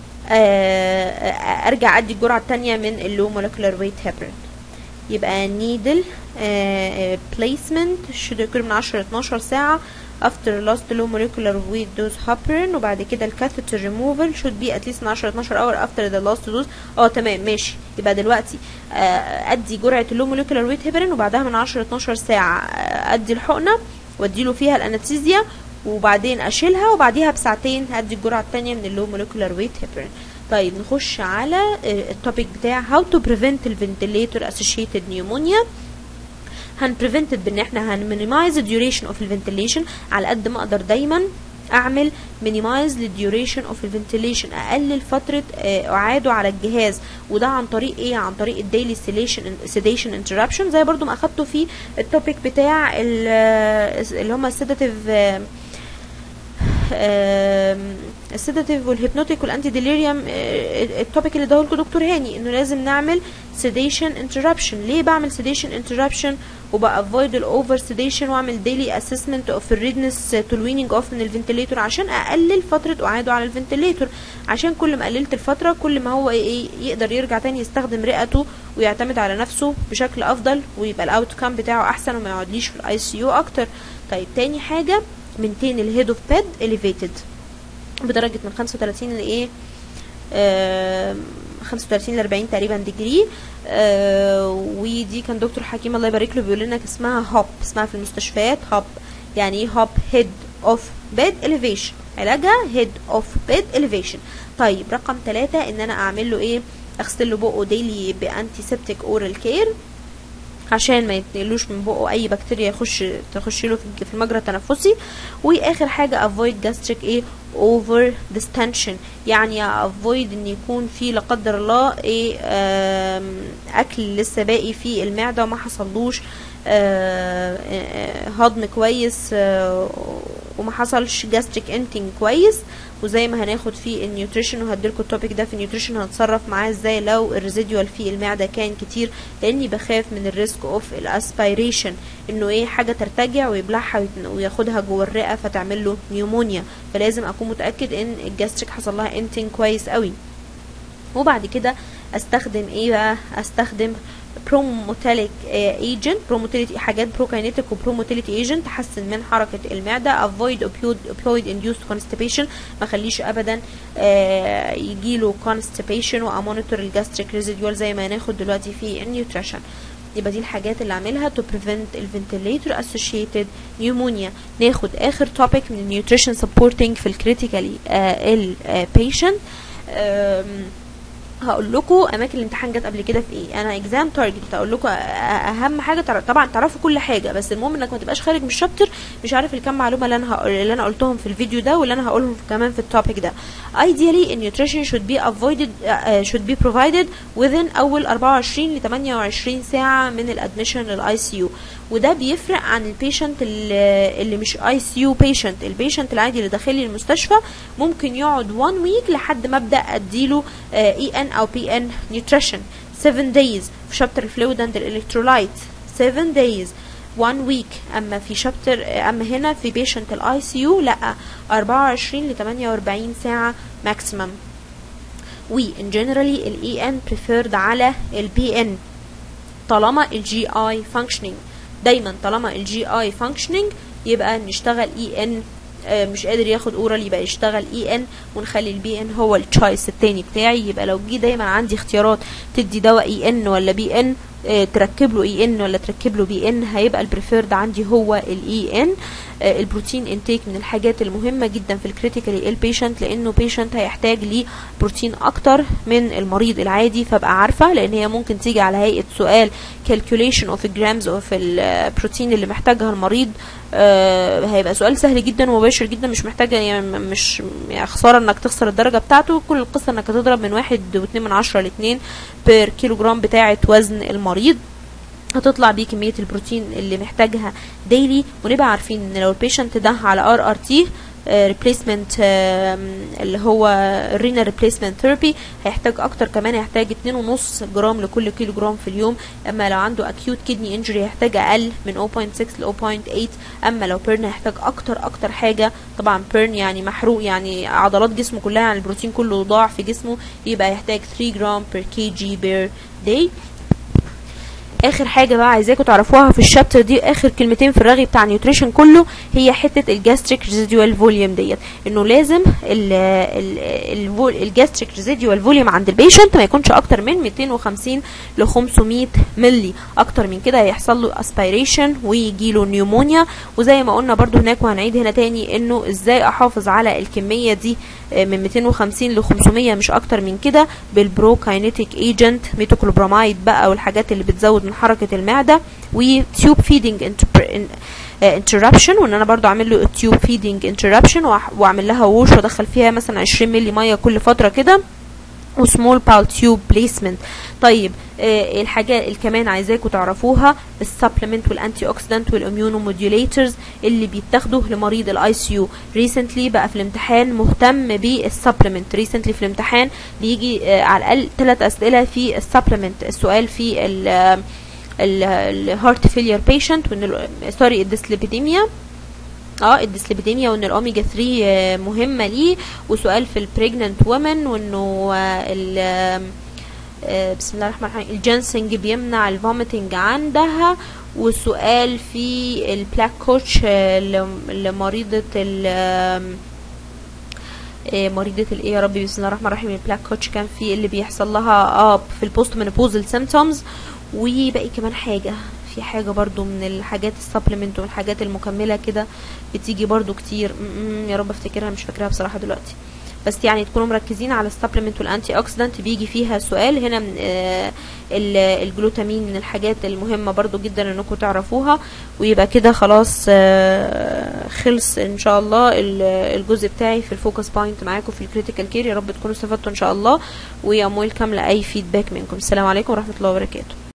ارجع ادي الجرعه الثانيه من اللو مولكيولار ويت هيبرين يبقى نيدل بليسمنت should occur من 10 ل 12 ساعه after last low molecular weight dose heparin وبعد كده الكاثيتر removal should be at least من 10 ل 12 hour after the last dose اه تمام ماشي يبقى دلوقتي آه ادي جرعه اللو مولكيولار ويت هيبرين وبعدها من 10 ل 12 ساعه آه ادي الحقنه واديله فيها الانستيزيا وبعدين اشيلها وبعديها بساعتين هدي الجرعه الثانيه من اللو مولكيولار ويت هيبرين طيب نخش على التوبيك بتاع how to prevent الفنتليتور associated pneumonia هن prevent بان احنا هن minimize the duration of الفنتليشن على قد ما اقدر دايما اعمل minimize للديوريشن اوف الفنتليشن اقلل فتره اعاده على الجهاز وده عن طريق ايه عن طريق الديلي سيديشن سيديشن انتربشن زي برضو ما اخدته في التوبيك بتاع اللي هم السيداتيف السيداتيف والهيبنوتيك والانتي ديليريوم التوبيك اللي اداه دكتور هاني انه لازم نعمل سيديشن انتربشن ليه بعمل سيديشن انتربشن وبافويد الاوفر سيديشن واعمل ديلي اسسمنت اوف الريدنس تو الويننج اوف من الفنتليتور عشان اقلل فتره اعاده على الفنتليتور عشان كل ما قللت الفتره كل ما هو ايه يقدر يرجع تاني يستخدم رئته ويعتمد على نفسه بشكل افضل ويبقى الاوت كام بتاعه احسن وما يقعدليش في الاي سي يو اكتر طيب تاني حاجه maintain الهيد اوف بيد elevated بدرجة من 35 ل ايه آه 35 ل 40 تقريبا ديجري آه ودي كان دكتور حكيم الله يبارك له بيقول لنا اسمها هوب اسمها في المستشفيات هوب يعني ايه هوب هيد اوف بيد elevation علاجها هيد اوف بيد elevation طيب رقم ثلاثة ان انا اعمل له ايه اغسل له بقه ديلي بانتي سيبتيك اورال كير عشان ما يتنقلوش من بقه اي بكتيريا يخش تخش له في المجرى التنفسي واخر حاجه avoid gastric ايه over distension يعني avoid ان يكون في لا قدر الله ايه اكل لسه باقي في المعده وما حصلوش هضم كويس وما حصلش gastric emptying كويس وزي ما هناخد في النيوتريشن وهديلكوا التوبيك ده في النيوتريشن هنتصرف معاه ازاي لو الريزيدوال في المعده كان كتير لاني بخاف من الريسك اوف الاسبيريشن انه ايه حاجه ترتجع ويبلعها وياخدها جوه الرئه فتعمل له نيومونيا فلازم اكون متاكد ان الجاستريك حصل لها انتين كويس قوي وبعد كده استخدم ايه بقى استخدم بروموتيليك ايجنت بروموتيليتي حاجات بروكاينيتيك وبروموتيليتي ايجنت تحسن من حركه المعده افويد اوبيود اوبيويد انديوست كونستيبيشن ما خليش ابدا آه يجيله كونستيبيشن وامونيتور الجاستريك ريزيدوال زي ما هناخد دلوقتي في النيوتريشن يبقى دي الحاجات اللي اعملها to prevent الفنتليتور associated pneumonia ناخد اخر topic من النيوتريشن supporting في الكريتيكالي البيشنت هقول لكم اماكن الامتحان جت قبل كده في ايه انا اكزام تارجت هقول لكم اهم حاجه طبعا تعرفوا كل حاجه بس المهم انك ما تبقاش خارج من الشابتر مش عارف الكام معلومه اللي انا هقول اللي انا قلتهم في الفيديو ده واللي انا هقولهم كمان في التوبيك ده ideally nutrition should be avoided uh, should be provided within اول 24 ل 28 ساعه من الادميشن للاي سي يو وده بيفرق عن البيشنت اللي, اللي مش اي سي يو بيشنت البيشنت العادي اللي داخل لي المستشفى ممكن يقعد 1 ويك لحد ما ابدا اديله اي ان او بي ان نيوتريشن 7 days في شابتر الفلويد اند الالكترولايت 7 days 1 ويك اما في شابتر اما هنا في بيشنت الاي سي يو لا 24 ل 48 ساعه ماكسيمم و in generally الاي ان preferred على البي ان طالما الجي اي functioning دايما طالما الجي اي functioning يبقى نشتغل اي ان مش قادر ياخد اورال يبقى يشتغل اي ان ونخلي البي ان هو التشايس التاني بتاعي يبقى لو جه دايما عندي اختيارات تدي دواء اي ان ولا بي ان آه، تركب له اي ان ولا تركب له بي ان هيبقى البريفيرد عندي هو الاي ان البروتين انتيك من الحاجات المهمه جدا في الكريتيكالي البيشنت لانه بيشنت هيحتاج لبروتين اكتر من المريض العادي فابقى عارفه لان هي ممكن تيجي على هيئه سؤال calculation of grams of البروتين اللي محتاجها المريض آه هيبقى سؤال سهل جدا ومباشر جدا مش محتاجه يعني مش يعني خساره انك تخسر الدرجه بتاعته كل القصه انك هتضرب من واحد واتنين من عشرة لاتنين بير كيلو جرام بتاعه وزن المريض هتطلع بيه كميه البروتين اللي محتاجها ديلي ونبقى عارفين ان لو البيشنت ده على ار ار تي ريبليسمنت اللي هو الرينا ريبليسمنت ثيرابي هيحتاج اكتر كمان هيحتاج 2.5 جرام لكل كيلو جرام في اليوم اما لو عنده اكيوت كدني انجري هيحتاج اقل من 0.6 ل 0.8 اما لو بيرن هيحتاج اكتر اكتر حاجه طبعا بيرن يعني محروق يعني عضلات جسمه كلها يعني البروتين كله ضاع في جسمه يبقى هيحتاج 3 جرام بير كي جي بير داي اخر حاجه بقى عايزاكم تعرفوها في الشابتر دي اخر كلمتين في الرغي بتاع النيوتريشن كله هي حته الجاستريك ريزيدوال فوليوم ديت انه لازم الجاستريك ريزيدوال فوليوم عند البيشنت ما يكونش اكتر من 250 ل 500 ملي اكتر من كده هيحصل له اسبيريشن ويجي له نيومونيا وزي ما قلنا برده هناك وهنعيد هنا تاني انه ازاي احافظ على الكميه دي من 250 ل 500 مش اكتر من كده بالبروكاينيتيك ايجنت ميتوكلوبراميد بقى والحاجات اللي بتزود من حركه المعده وتيوب فيدنج انتربشن وان انا برضو اعمل له تيوب فيدنج انتربشن واعمل لها ووش وادخل فيها مثلا 20 مللي ميه كل فتره كده وسمول باول تيوب بليسمنت طيب آه الحاجات اللي كمان عايزاكم تعرفوها السبلمنت والانتي اوكسيدانت والاميونو موديوليترز اللي بيتاخدوا لمريض الاي سي يو ريسنتلي بقى في الامتحان مهتم بالسبلمنت ريسنتلي في الامتحان بيجي آه على الاقل ثلاث اسئله في السبلمنت السؤال في ال الهارت فيلير بيشنت وان سوري الديسليبيديميا اه الديسليبيديميا وان الاوميجا 3 مهمه ليه وسؤال في البريجننت وومن وانه ال بسم الله الرحمن الرحيم الجنسنج بيمنع الفوميتنج عندها وسؤال في البلاك كوتش لمريضة ال مريضة الايه يا ربي بسم الله الرحمن الرحيم البلاك كوتش كان في اللي بيحصل لها اه في البوست منوبوزال سيمتومز وباقي كمان حاجة في حاجة برضو من الحاجات السبلمنت والحاجات المكملة كده بتيجي برضو كتير يا رب افتكرها مش فاكراها بصراحة دلوقتي بس يعني تكونوا مركزين على السبلمنت والانتي اوكسيدانت بيجي فيها سؤال هنا من آه الجلوتامين من الحاجات المهمه برضو جدا انكم تعرفوها ويبقى كده خلاص آه خلص ان شاء الله الجزء بتاعي في الفوكس بوينت معاكم في الكريتيكال كير يا رب تكونوا استفدتوا ان شاء الله ويا ويلكم لاي فيدباك منكم السلام عليكم ورحمه الله وبركاته